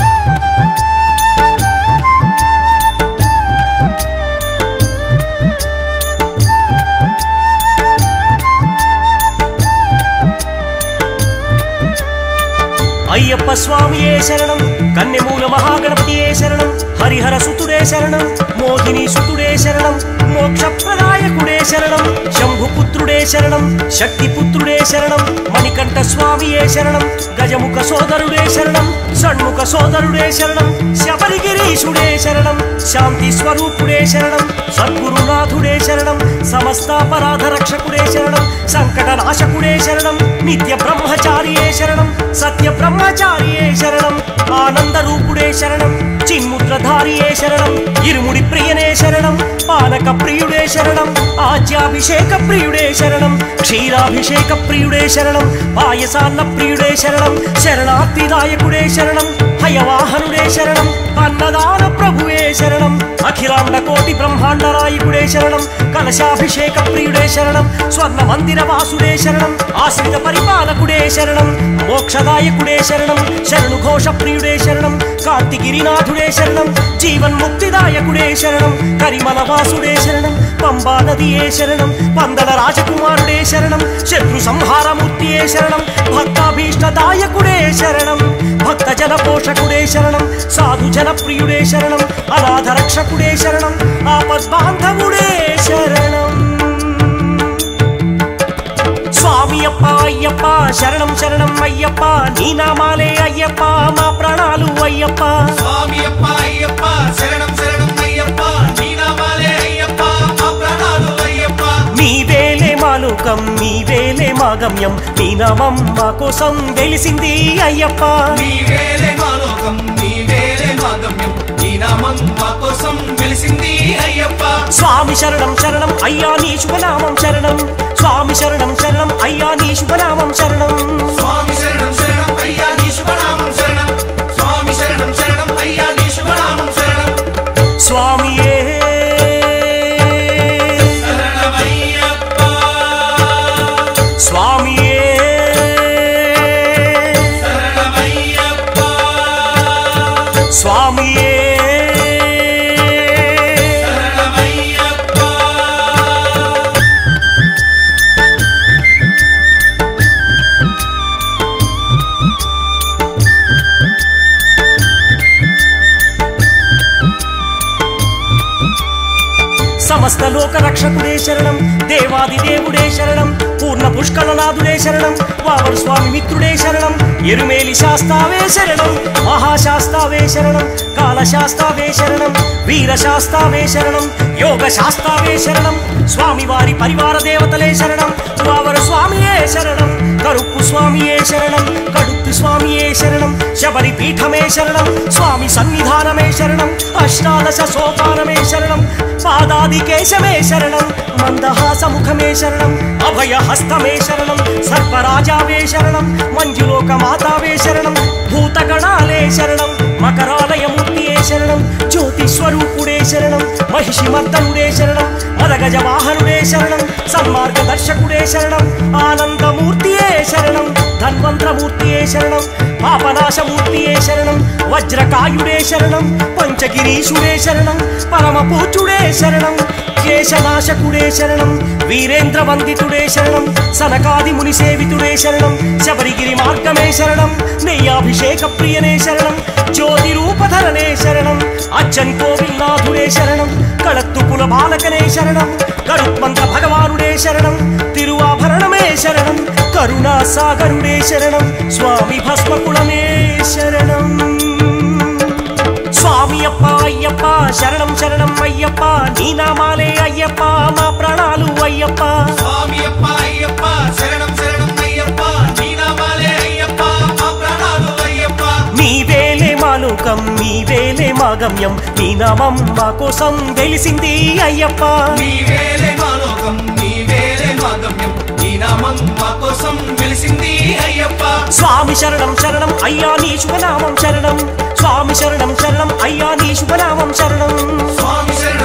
అయ్యప్ప స్వామియే శరణం కన్నెమూల మహాగణపతియే శరణం హరిహర సుతుడే శరణం మోహిని సుతుడే శరణం మోక్షప్రదాయకుడే శరణం శంభుపుత్రుడే శరణం శక్తిపుత్రుడే శరణం మణికంఠ స్వామియే శరణం గజముఖ సోదరుడే శరణం షణ్ముఖ సోదరుడే శరణం శబరిగిరీశుడే శరణం శాంతి స్వరూపుడే శరణం సద్గురునాథుడే శరణం సమస్తాపరాధ రక్షకుడే శరణం సంకట నాశకుడే శరణం నిత్య బ్రహ్మచారియే శరణం సత్య బ్రహ్మచారియే శరణం ఆనంద రూపుడే శరణం చిన్ముద్రధారియే శరణం ఇరుముడి ప్రియనే శరణం పానక ప్రియుడే శరణం ఆజ్యాభిషేక ప్రియుడే శరణం క్షీరాభిషేక ప్రియుడే శరణం పాయసాన్న ప్రియుడే శరణం శరణార్థిదాయకుడే శరణం హయవాహనుడే శరణం అన్నదాన ప్రభువే శరణం అఖిలాండ కోటి బ్రహ్మాండ నాయకుడే శరణం కలశాభిషేక ప్రియుడే శరణం స్వర్ణ మందిర వాసుడే శరణం ఆశ్రిత పరిపాలకుడే శరణం మోక్షదాయకుడే శరణం శరణు ఘోష ప్రియుడే శరణం కార్తిగిరినాథుడే శరణం జీవన్ ముక్తిదాయకుడే శరణం కరిమల వాసుడే శరణం పంబా నదియే శరణం పందల రాజకుమారుడే శరణం శత్రు సంహారమూర్తియే శరణం భక్తాభీష్టదాయకుడే శరణం భక్త జన పోషకుడే శరణం సాధు జన ప్రియుడే శరణం అనాథ రక్షకుడే శరణం ఆపద్బాంధవుడే శరణం స్వామి అప్ప అయ్యప్ప శరణం శరణం అయ్యప్ప నీ నామాలే అయ్యప్ప మా ప్రాణాలు అయ్యప్ప స్వామి అప్ప అయ్యప్ప శరణం శరణం అయ్యప్ప నీ నామాలే అయ్యప్ప మా ప్రాణాలు అయ్యప్ప నీ వేలే మా లోకం నీ వేలే మా గమ్యం నీ నామం మా కోసం వెలిసింది అయ్యప్ప నీ వేలే మా లోకం నీ వేలే మా గమ్యం నీ నామం మా కోసం వెలిసింది అయ్యప్ప స్వామి శరణం శరణం అయ్యా నీ శుభనామం శరణం స్వామి శరణం శరణం అయ్యా నీ శుభనామం శరణం స్వామి శరణం శరణం అయ్యా నీ శుభనామం శరణం స్వామి శరణం శరణం అయ్యా నీ శుభనామం శరణం స్వామియే శరణమయ్యప్ప స్వామియే శరణమయ్యప్ప స్వామియే శరణమయ్యప్ప సమస్త లోక రక్షకుడే శరణం దేవాది దేవుడే శరణం పూర్ణ పుష్కళనాథుడే శరణం వామన స్వామి మిత్రుడే శరణం ఎరుమేలి శాస్తావే శరణం మహాశాస్తావే శరణం కాలశాస్తావే శరణం వీర శాస్తావే శరణం యోగ శాస్తావే శరణం స్వామి వారి పరివార దేవతలే శరణం వావర స్వామియే శరణం కరుప్పు స్వామియే శరణం కడుత్తు స్వామియే శరణం శబరి పీఠమే శరణం స్వామి సన్నిధానమే శరణం అష్టాదశ సోపానమే శరణం పాదాది కేశమే శరణం మందహాసముఖమే శరణం అభయ హస్తమే శరణం సర్పరాజావే శరణం మంజులోక మాతావే శరణం భూతగణాలే శరణం మకరాలయమూర్తియే శరణం జ్యోతి స్వరూపుడే శరణం మహిషి మర్దనుడే శరణం మదగజ వాహనుడే శరణం సన్మార్గ దర్శకుడే శరణం ఆనందమూర్తియే శరణం ధన్వంతరమూర్తియే శరణం పాపనాశమూర్తియే శరణం వజ్రకాయుడే శరణం పంచగిరీశుడే శరణం పరమ పూజ్యుడే శరణం కేశనాశకుడే శరణం వీరేంద్ర వందితుడే శరణం సనకాది ముని సేవితుడే శరణం శబరిగిరి మార్గమే శరణం నెయ్యాభిషేక ప్రియనే శరణం జ్యోతి రూపధరనే శరణం అచ్చన్ కోవిల్నాథుడే శరణం కళత్తు కుల బాలకనే శరణం గరుత్మంత భగవానుడే శరణం తిరువాభరణమే శరణం కరుణా సాగరుడే శరణం స్వామి భస్మకుళమే శరణం స్వామి అప్ప అయ్యప్ప శరణం శరణం అయ్యప్ప నీ నామాలే అయ్యప్ప మా ప్రాణాలు అయ్యప్ప స్వామి అప్ప అయ్యప్ప శరణం శరణం అయ్యప్ప నీ నామాలే అయ్యప్ప మా ప్రాణాలు అయ్యప్ప నీ వేలే మా లోకం నీ వేలే మా గమ్యం నీ నామం మా కోసం వెలిసింది అయ్యప్ప నీ వేలే మా లోకం నీ వేలే మా గమ్యం నీ నామం మా కోసం వెలిసింది అయ్యప్ప స్వామి శరణం శరణం అయ్యా నీ శుభనామం శరణం స్వామి శరణం శరణం అయ్యా నీ శుభనామం శరణం స్వామి శరణం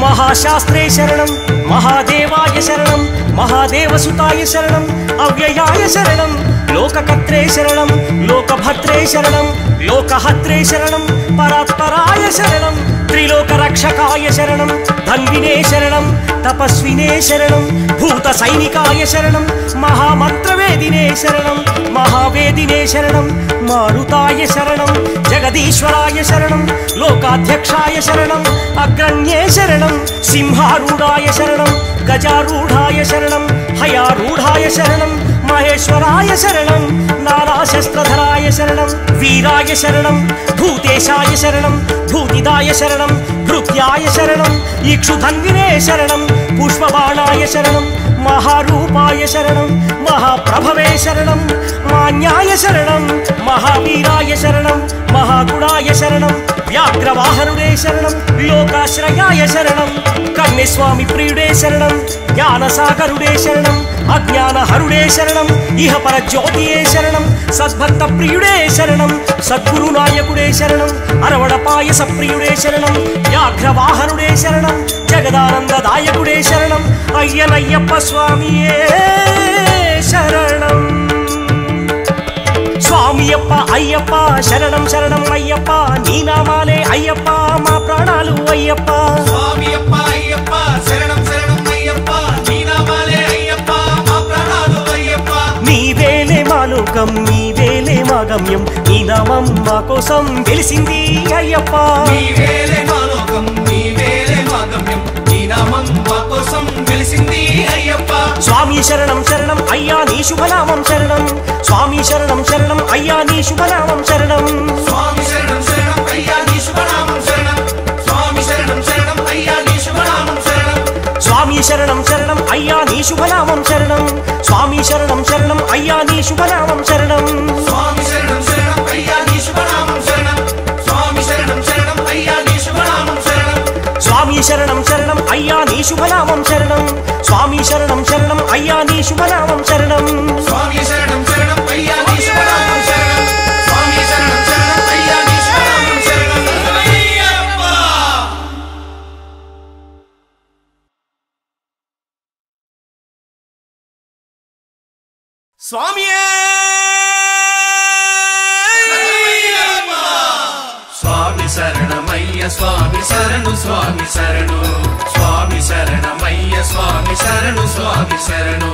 మహాశాస్త్రే శరణం మహాదేవాయ శరణం మహాదేవసుతాయ శరణం అవ్యయాయ శరణం లోకకర్త్రే శరణం లోకభద్రే శరణం లోకహత్రే శరణం పరాత్పరాయ శరణం త్రిలోక రక్షకాయ శరణం ధన్వినే శరణం తపస్వినే శరణం భూత సైనికాయ శరణం మహామంత్రవేదినే శరణం మహావేదినే శరణం మారుతాయ శరణం జగదీశ్వరాయ శరణం లోకాధ్యక్షాయ శరణం అగ్రణ్యే శరణం సింహారూఢాయ శరణం గజారూఢాయ శరణం హయారూఢాయ శరణం మహేశ్వరాయ శరణం నారాశస్త్రధరాయ శరణం వీరాయ శరణం భూతేశాయ శరణం భూతిదాయ శరణం భృత్యాయ శరణం ఇక్షుధన్వినే శరణం పుష్పబాణాయ శరణం మహారూపాయ శరణం మహాప్రభవే శరణం మాన్యాయ శరణం మహావీరాయ శరణం మహాగుణాయ శరణం వ్యాఘ్రవాహనుడే శరణం లోకాశ్రయాయ శరణం కన్యస్వామి ప్రియుడే శరణం జ్ఞానసాగరుడే శరణం అజ్ఞానహరుడే శరణం ఇహపర జ్యోతియే శరణం సద్భక్త ప్రియుడే శరణం సద్గురు నాయకుడే శరణం అరవడ పాయస ప్రియుడే శరణం వ్యాఘ్రవాహనుడే శరణం జగదానందదాయకుడే శరణం అయ్యనయ్యప్ప స్వామియే శరణం స్వామియప్ప అయ్యప్ప శరణం శరణం అయ్యప్ప నీ నామాలే అయ్యప్ప మా ప్రాణాలు అయ్యప్ప స్వామి అప్ప అయ్యప్ప శరణం శరణం అయ్యప్ప నీ నామాలే అయ్యప్ప మా ప్రాణాలు అయ్యప్ప నీ వేలే మా లోకం నీ వేలే మా గమ్యం నీ నామం మా కోసం వెలిసింది అయ్యప్ప నీ వేలే మా లోకం నీ వేలే మా గమ్యం నీ నామం మా కోసం వెలిసింది అయ్యప్ప స్వామి శరణం శరణం అయ్యా నీ శుభనామం శరణం స్వామి శరణం శరణం అయ్యా నీ శుభనామం శరణం స్వామి శరణం శరణం అయ్యా నీ శుభనామం శరణం స్వామి శరణం శరణం అయ్యా నీ శుభనామం శరణం స్వామి శరణం శరణం అయ్యా నీ శుభనామం శరణం స్వామి శరణం శరణం అయ్యా నీ శుభనామం శరణం స్వామి శరణం శరణం అయ్యా నీ శుభనామం శరణం స్వామి శరణం శరణం అయ్యా నీ శుభనామం శరణం స్వామి శరణం శరణం అయ్యా నీ శుభనామం శరణం స్వామి శరణం శరణం అయ్యా నీ శుభనామం శరణం స్వామి శరణం శరణం అయ్యా నీ శుభనామం శరణం స్వామి శరణం శరణం అయ్యా నీ శుభనామం శరణం అయ్యప్ప స్వామియే స్వామి శరణమయ్య స్వామి శరణు స్వామి శరణు స్వామి శరణమయ్య స్వామి శరణు స్వామి శరణు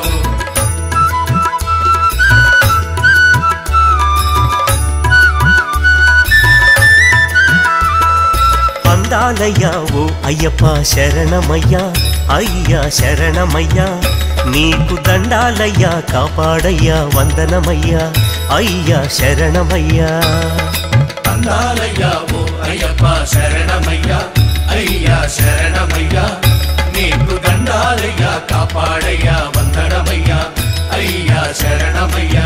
అందాలయ్యా ఓ అయ్యప్ప శరణమయ్యా అయ్యా శరణమయ్యా నీకు దండాలయ్యా కాపాడయ్యా వందనమయ్యా అయ్యా శరణమయ్యా అందాలయ్యా ఓ అయ్యప్ప శరణమయ్యా అయ్యా శరణమయ్యా నీకు దండాలయ్యా కాపాడయ్యా వందనమయ్యా అయ్యా శరణమయ్యా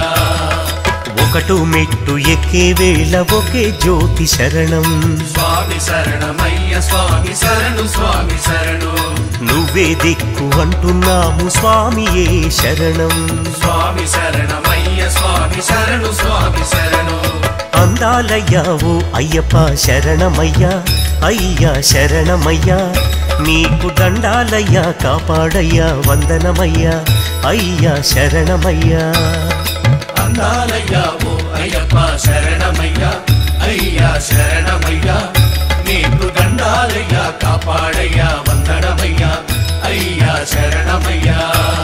ఒకటు మెట్టు ఎక్కే వేళ ఒకే జ్యోతి శరణం స్వామి శరణమయ్య స్వామి శరణు స్వామి శరణు నువ్వే దిక్కు అంటున్నాము స్వామియే శరణం స్వామి శరణమయ్య స్వామి శరణు స్వామి శరణు అందాలయ్యా ఓ అయ్యప్ప శరణమయ్యా అయ్యా శరణమయ్యా నీకు దండాలయ్యా కాపాడయ్యా వందనమయ్యా అయ్యా శరణమయ్యా అందాలయ్యా ఓ అయ్యప్ప శరణమయ్యా అయ్యా శరణమయ్యా నీకు దండాలయ్యా కాపాడయ్యా వందనమయ్యా అయ్యా శరణమయ్యా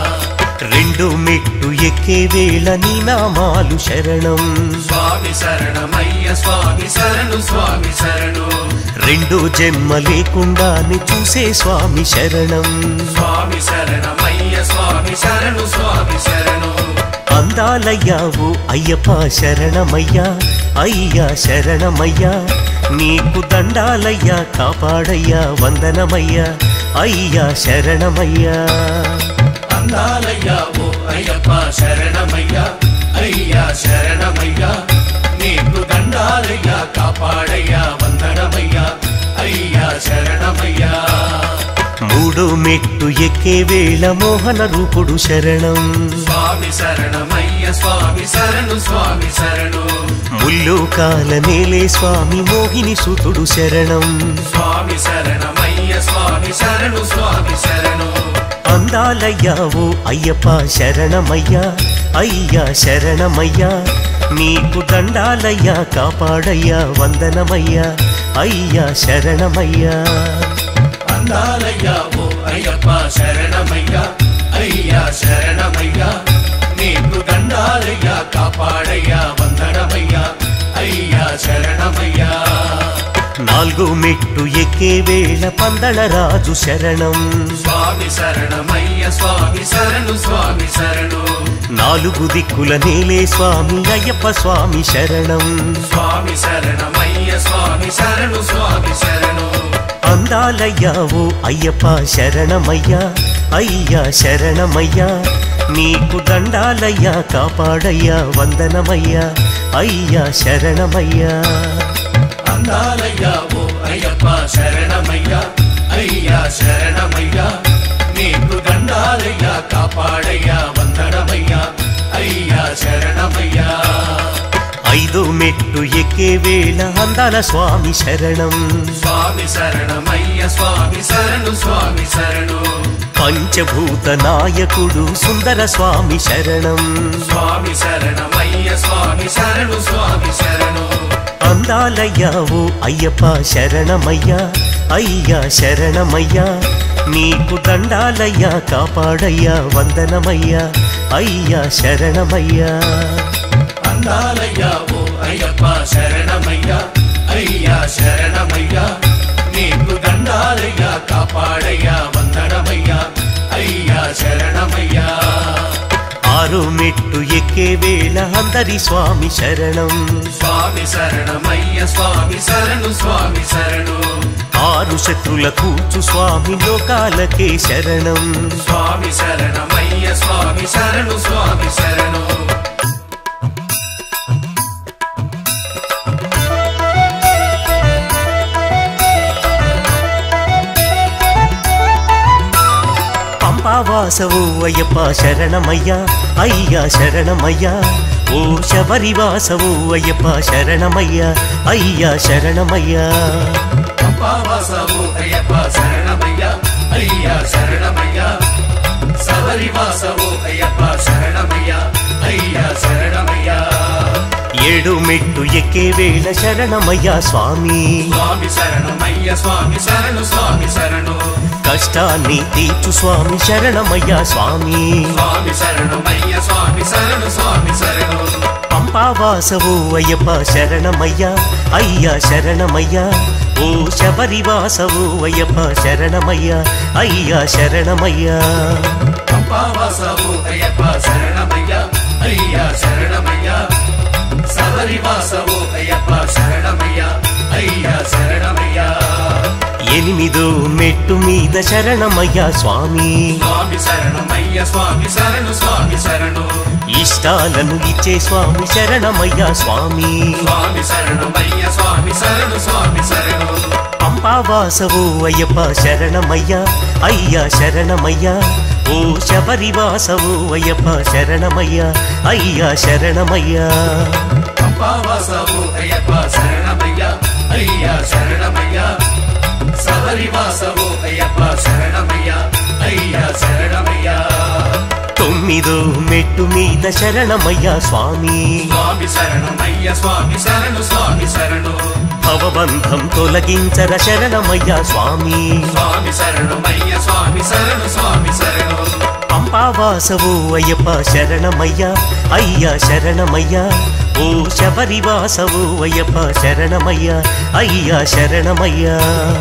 రెండు మెట్టు ఎక్కే వేళ నీ నామాలు శరణం స్వామి శరణమయ్య స్వామి శరణు స్వామి శరణు రెండు జన్మ లేకుండానే చూసే స్వామి శరణం స్వామి శరణమయ్య స్వామి శరణు స్వామి శరణు అందాలయ్యా ఓ అయ్యప్ప శరణమయ్యా అయ్యా శరణమయ్యా నీకు దండాలయ్యా కాపాడయ్యా వందనమయ్యా అయ్యా శరణమయ్యా అందాలయ్యా ఓ అయ్యప్ప శరణమయ్యా అయ్యా శరణమయ్యా నీకు దండాలయ్యా కాపాడయ్యా వందనమయ్యా అయ్యా శరణమయ్యా మూడో మెట్టు ఎక్కే వేళ మోహన రూపుడు శరణం స్వామి శరణమయ్య స్వామి శరణు స్వామి శరణు ముల్లోకాల నేలే స్వామి మోహిని సుతుడు శరణం స్వామి శరణమయ్య స్వామి శరణు స్వామి శరణు అందాలయ్యా ఓ అయ్యప్ప శరణమయ్యా అయ్యా శరణమయ్యా నీకు దండాలయ్యా కాపాడయ్యా వందనమయ్యా అయ్యా శరణమయ్యా అందాలయ్యా ఓ అయ్యప్ప శరణమయ్యా అయ్యా శరణమయ్యా నీకు దండాలయ్యా కాపాడయ్యా వందనమయ్యా అయ్యా శరణమయ్యా నాలుగు మెట్టు ఎక్కే వేళ పందళ రాజు శరణం స్వామి శరణమయ్య స్వామి శరణు స్వామి శరణు నాలుగు దిక్కుల నేలే స్వామి అయ్యప్ప స్వామి శరణం స్వామి శరణమయ్య స్వామి శరణు స్వామి శరణు అందాలయ్యా ఓ అయ్యప్ప శరణమయ్యా అయ్యా శరణమయ్యా నీకు దండాలయ్యా కాపాడయ్యా వందనమయ్యా అయ్యా శరణమయ్యా అందాలయ్యా ఓ అయ్యప్ప శరణమయ్యా అయ్యా శరణమయ్యా నీకు దండాలయ్యా కాపాడయ్యా వందనమయ్యా అయ్యా శరణమయ్యా ఐదు మెట్టు ఎక్కే వేళ అందాల స్వామి శరణం స్వామి శరణమయ్య స్వామి శరణు స్వామి శరణు పంచభూత నాయకుడు సుందర స్వామి శరణం స్వామి శరణమయ్య స్వామి శరణు స్వామి శరణు అందాలయ్యా ఓ అయ్యప్ప శరణమయ్యా అయ్యా శరణమయ్యా నీకు దండాలయ్యా కాపాడయ్యా వందనమయ్యా అయ్యా శరణమయ్యా అందాలయ్యా ఓ అయ్యప్ప శరణమయ్యా అయ్యా శరణమయ్యా నీకు దండాలయ్యా కాపాడయ్యా వందనమయ్యా అయ్యా శరణమయ్యా ఆరు మెట్టు ఎక్కే వేళ అందరి స్వామి శరణం స్వామి శరణమయ్య స్వామి శరణు స్వామి శరణు ఆరు శత్రుల కూచు స్వామి లోకాలకే శరణం స్వామి శరణమయ్య స్వామి శరణు స్వామి శరణు పంపావాసవు అయ్యప్ప శరణమయ్యా అయ్యా శరణమయ్యా ఓ శబరివాసవు అయ్యప్ప శరణమయ్యా అయ్యా శరణమయ్యా పంపావాసవు అయ్యప్ప శరణమయ్యా అయ్యా శరణమయ్యా సబరివాసవు అయ్యప్ప శరణమయ్యా అయ్యా శరణమయ్యా ఏడు మెట్టు ఎక్కే వేళ శరణమయ్యా స్వామి స్వామి శరణమయ్య స్వామి శరణు స్వామి శరణు కష్టాన్ని తీర్చు స్వామి శరణమయ్యా స్వామి స్వామి శరణమయ్య స్వామి శరణు స్వామి శరణు పంపావాసవు అయ్యప్ప శరణమయ్యా అయ్యా శరణమయ్యా ఓ శబరివాసవు అయ్యప్ప శరణమయ్యా అయ్యా శరణమయ్యా పంపావాసవు అయ్యప్ప శరణమయ్యా అయ్యా శరణమయ్యా సబరివాసవు అయ్యప్ప శరణమయ్యా అయ్యా శరణమయ్యా ఎనిమిదో మెట్టు మీద శరణమయ్యా స్వామి స్వామి శరణమయ్య స్వామి శరణు స్వామి శరణు ఇష్టాలను ఇచ్చే స్వామి శరణమయ్యా స్వామి స్వామి శరణమయ్య స్వామి శరణు స్వామి శరణు పంపావాసవు అయ్యప్ప శరణమయ్యా అయ్యా శరణమయ్యా ఓ శబరివాసవు అయ్యప్ప శరణమయ్యా అయ్యా శరణమయ్యా పంపావాసవు అయ్యప్ప శరణమయ్యా అయ్యా శరణమయ్యా సబరివాసవు అయ్యప్ప శరణమయ్యా అయ్యా శరణమయ్యా తొమ్మిదో మెట్టు మీద శరణమయ్యా స్వామి స్వామి శరణమయ్య స్వామి శరణు స్వామి శరణు భవబంధం తొలగించర శరణమయ్యా స్వామి స్వామి శరణమయ్య స్వామి శరణు స్వామి శరణు పంపావాసవు అయ్యప్ప శరణమయ్యా అయ్యా శరణమయ్యా ఓ శబరివాసవు అయ్యప్ప శరణమయ్యా అయ్యా శరణమయ్యా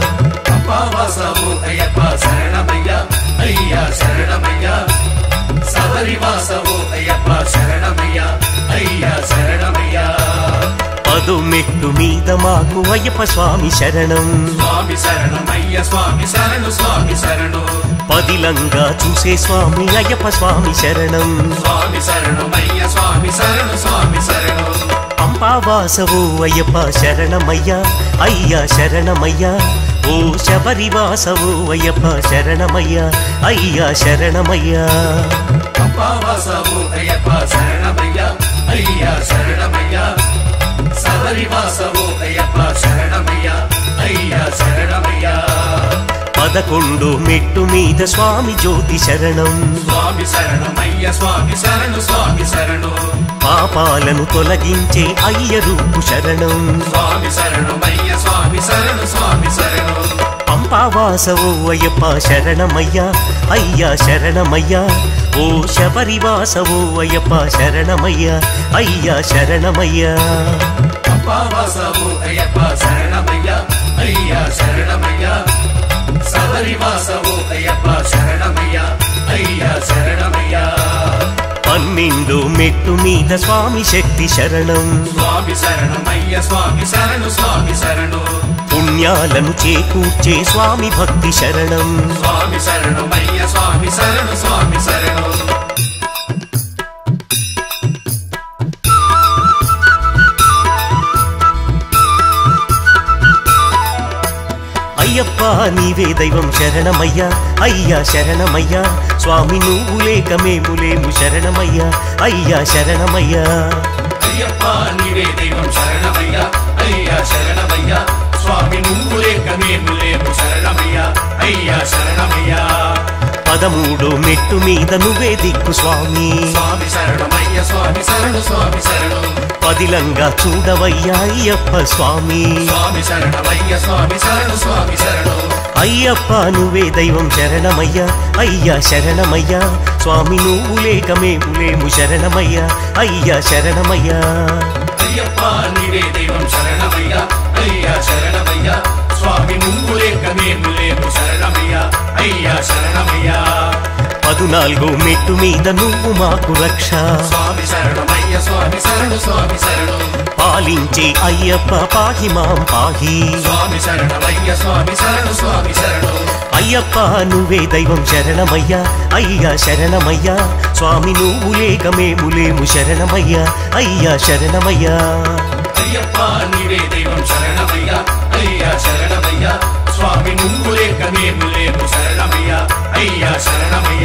పంపావాసవు అయ్యప్ప శరణమయ్య అయ్యా శరణమయ్యా సబరివాసవు అయ్యప్ప శరణమయ్య అయ్యా శరణమయ్యా పదు మెట్టు మీద మాకు అయ్యప్ప స్వామి శరణం స్వామి శరణమయ్య స్వామి శరణు స్వామి శరణు పదిలంగా చూసే స్వామి అయ్యప్ప స్వామి శరణం స్వామి శరణమయ్య స్వామి శరణు స్వామి శరణు పంపావాసవు అయ్యప్ప శరణమయ్యా అయ్యా శరణమయ్యా ఓ శబరివాసవు అయ్యప్ప శరణమయ్యా అయ్యా శరణమయ్యా పంపావాసవు అయ్యప్ప శరణమయ్య అయ్యా శరణమయ్య సబరివాసవు అయ్యప్ప శరణమయ్య అయ్యా శరణమయ్య పదకొండు మెట్టు మీద స్వామి జ్యోతి శరణం స్వామి శరణమయ్య స్వామి శరణు స్వామి శరణు పాపాలను తొలగించే అయ్య రూపు శరణం స్వామి శరణమయ్య స్వామి శరణు స్వామి శరణు పంపావాసవో అయ్యప్ప శరణమయ్యా అయ్యా శరణమయ్యా ఓ శబరివాసవో అయ్యప్ప శరణమయ్యా అయ్యా శరణమయ్యా పంపావాసవు అయ్యప్ప శరణమయ్య అయ్య శరణమయ్య శబరివాసవు అయ్యప్ప శరణమయ్య అయ్య శరణమయ్య పన్నెండు మెట్టు మీద స్వామి శక్తి శరణం స్వామి శరణమయ్య స్వామి శరణు స్వామి శరణు పుణ్యాలను చేకూర్చే స్వామి భక్తి శరణం స్వామి శరణమయ్య స్వామి శరణు స్వామి శరణు అయ్యప్ప నీవే దైవం శరణమయ్యా అయ్యా శరణమయ్యా స్వామి నువ్వు లేక మేము లేము శరణమయ్యా అయ్యా శరణమయ్యా అయ్యప్ప నీవే దైవం శరణమయ్య అయ్య శరణమయ్య స్వామి నువ్వు లేక మేము లేము శరణమయ్య అయ్య శరణమయ్య పదమూడు మెట్టు మీద నువ్వే దిక్కు స్వామి స్వామి శరణమయ్య స్వామి శరణు స్వామి శరణు పదిలంగా చూడవయ్యా అయ్యప్ప స్వామి స్వామి శరణమయ్య స్వామి శరణు స్వామి శరణు అయ్యప్ప నువ్వే దైవం శరణమయ్యా అయ్యా శరణమయ్యా స్వామి నువ్వు లేక మేము లేము శరణమయ్యా అయ్యా శరణమయ్యా అయ్యప్ప నీవే దైవం శరణమయ్య అయ్య శరణమయ్య స్వామి నువ్వు లేక మేము లేము శరణమయ్య అయ్య శరణమయ్య పదునాలుగు మెట్టు మీద నువ్వు మాకు రక్ష స్వామి శరణమయ్య స్వామి శరణు స్వామి శరణు పాలించే అయ్యప్ప పాహి మాం పాహి స్వామి శరణమయ్య స్వామి శరణు స్వామి శరణు అయ్యప్ప నువ్వే దైవం శరణమయ్యా అయ్యా శరణమయ్యా స్వామి నువ్వు లేక మేము లేము శరణమయ్యా అయ్యా శరణమయ్యా అయ్యప్ప నీవే దైవం శరణమయ్య అయ్య శరణమయ్య స్వామి నువ్వు లేక మేము లేము శరణమయ్య అయ్య శరణమయ్య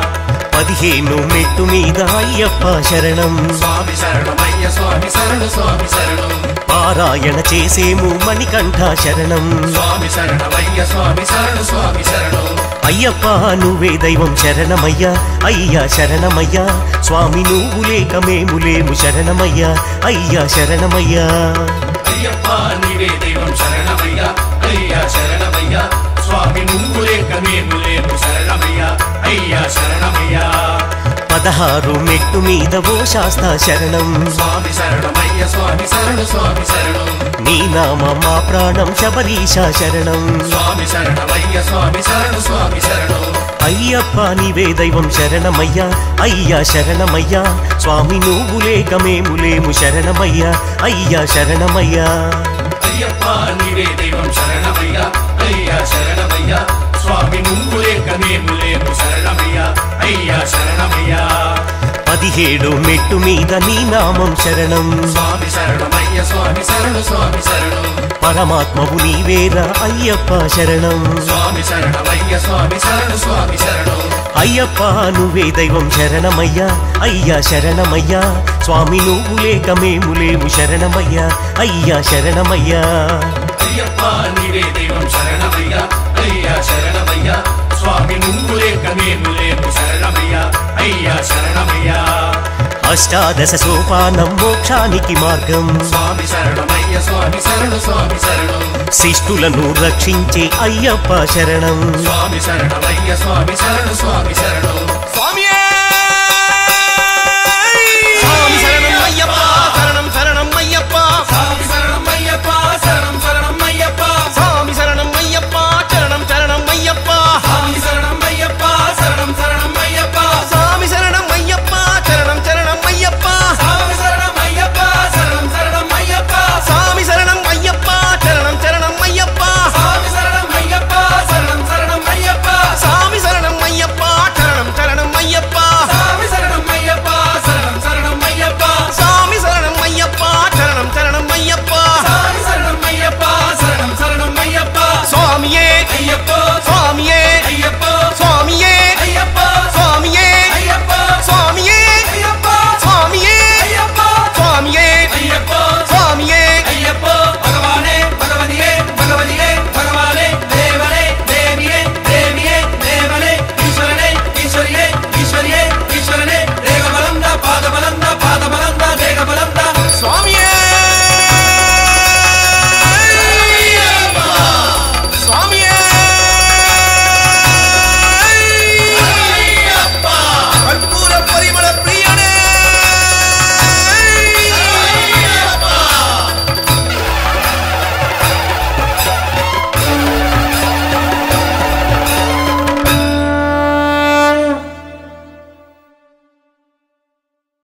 పదిహేను మెట్టు మీద అయ్యప్ప శరణం స్వామి శరణమయ్య స్వామి శరణు స్వామి శరణు పారాయణ చేసేము మణికంఠ శరణం స్వామి శరణమయ్య స్వామి శరణు స్వామి శరణు అయ్యప్ప నువ్వే దైవం శరణమయ్యా అయ్యా శరణమయ్యా స్వామి నువ్వు లేక మేము లేము శరణమయ్యా అయ్యా శరణమయ్యా అయ్యప్ప నీవే దైవం శరణమయ్య అయ్య శరణమయ్య స్వామి నువ్వు లేక మేము లేము శరణమయ్య అయ్య శరణమయ్య పదహారు మెట్టు మీద ఓ శాస్తా శరణం స్వామి శరణమయ్య స్వామి శరణు స్వామి శరణు నీ నామ మా ప్రాణం శబరీష శరణం స్వామి శరణమయ్య స్వామి శరణు స్వామి శరణు అయ్యప్ప నీవే దైవం శరణమయ్యా అయ్యా శరణమయ్యా స్వామి నువ్వు లేక మేము లేము శరణమయ్యా అయ్యా శరణమయ్యా అయ్యప్ప నీవే దైవం శరణమయ్య అయ్య శరణమయ్య స్వామి నువ్వు లేక మేము లేము శరణమయ్య అయ్య శరణమయ్య పదిహేడు మెట్టు మీద నీ నామం శరణం స్వామి శరణమయ్య స్వామి శరణు స్వామి శరణు పరమాత్మవు నీవేరా అయ్యప్ప శరణం స్వామి శరణమయ్య స్వామి శరణు స్వామి శరణు అయ్యప్ప నువ్వే దైవం శరణమయ్యా అయ్యా శరణమయ్యా స్వామి నువ్వు లేక మేము లేము శరణమయ్యా అయ్యా శరణమయ్యా అయ్యప్ప నీవే దైవం శరణమయ్య అయ్య శరణమయ్య స్వామి నువ్వు లేక మేము లేము శరణమయ్య అయ్య శరణమయ్య అష్టాదశ సోపానం మోక్షానికి మార్గం స్వామి శరణమయ్య స్వామి శరణు స్వామి శరణు శిష్టులను రక్షించే అయ్యప్ప శరణం స్వామి శరణమయ్య స్వామి శరణు స్వామి శరణు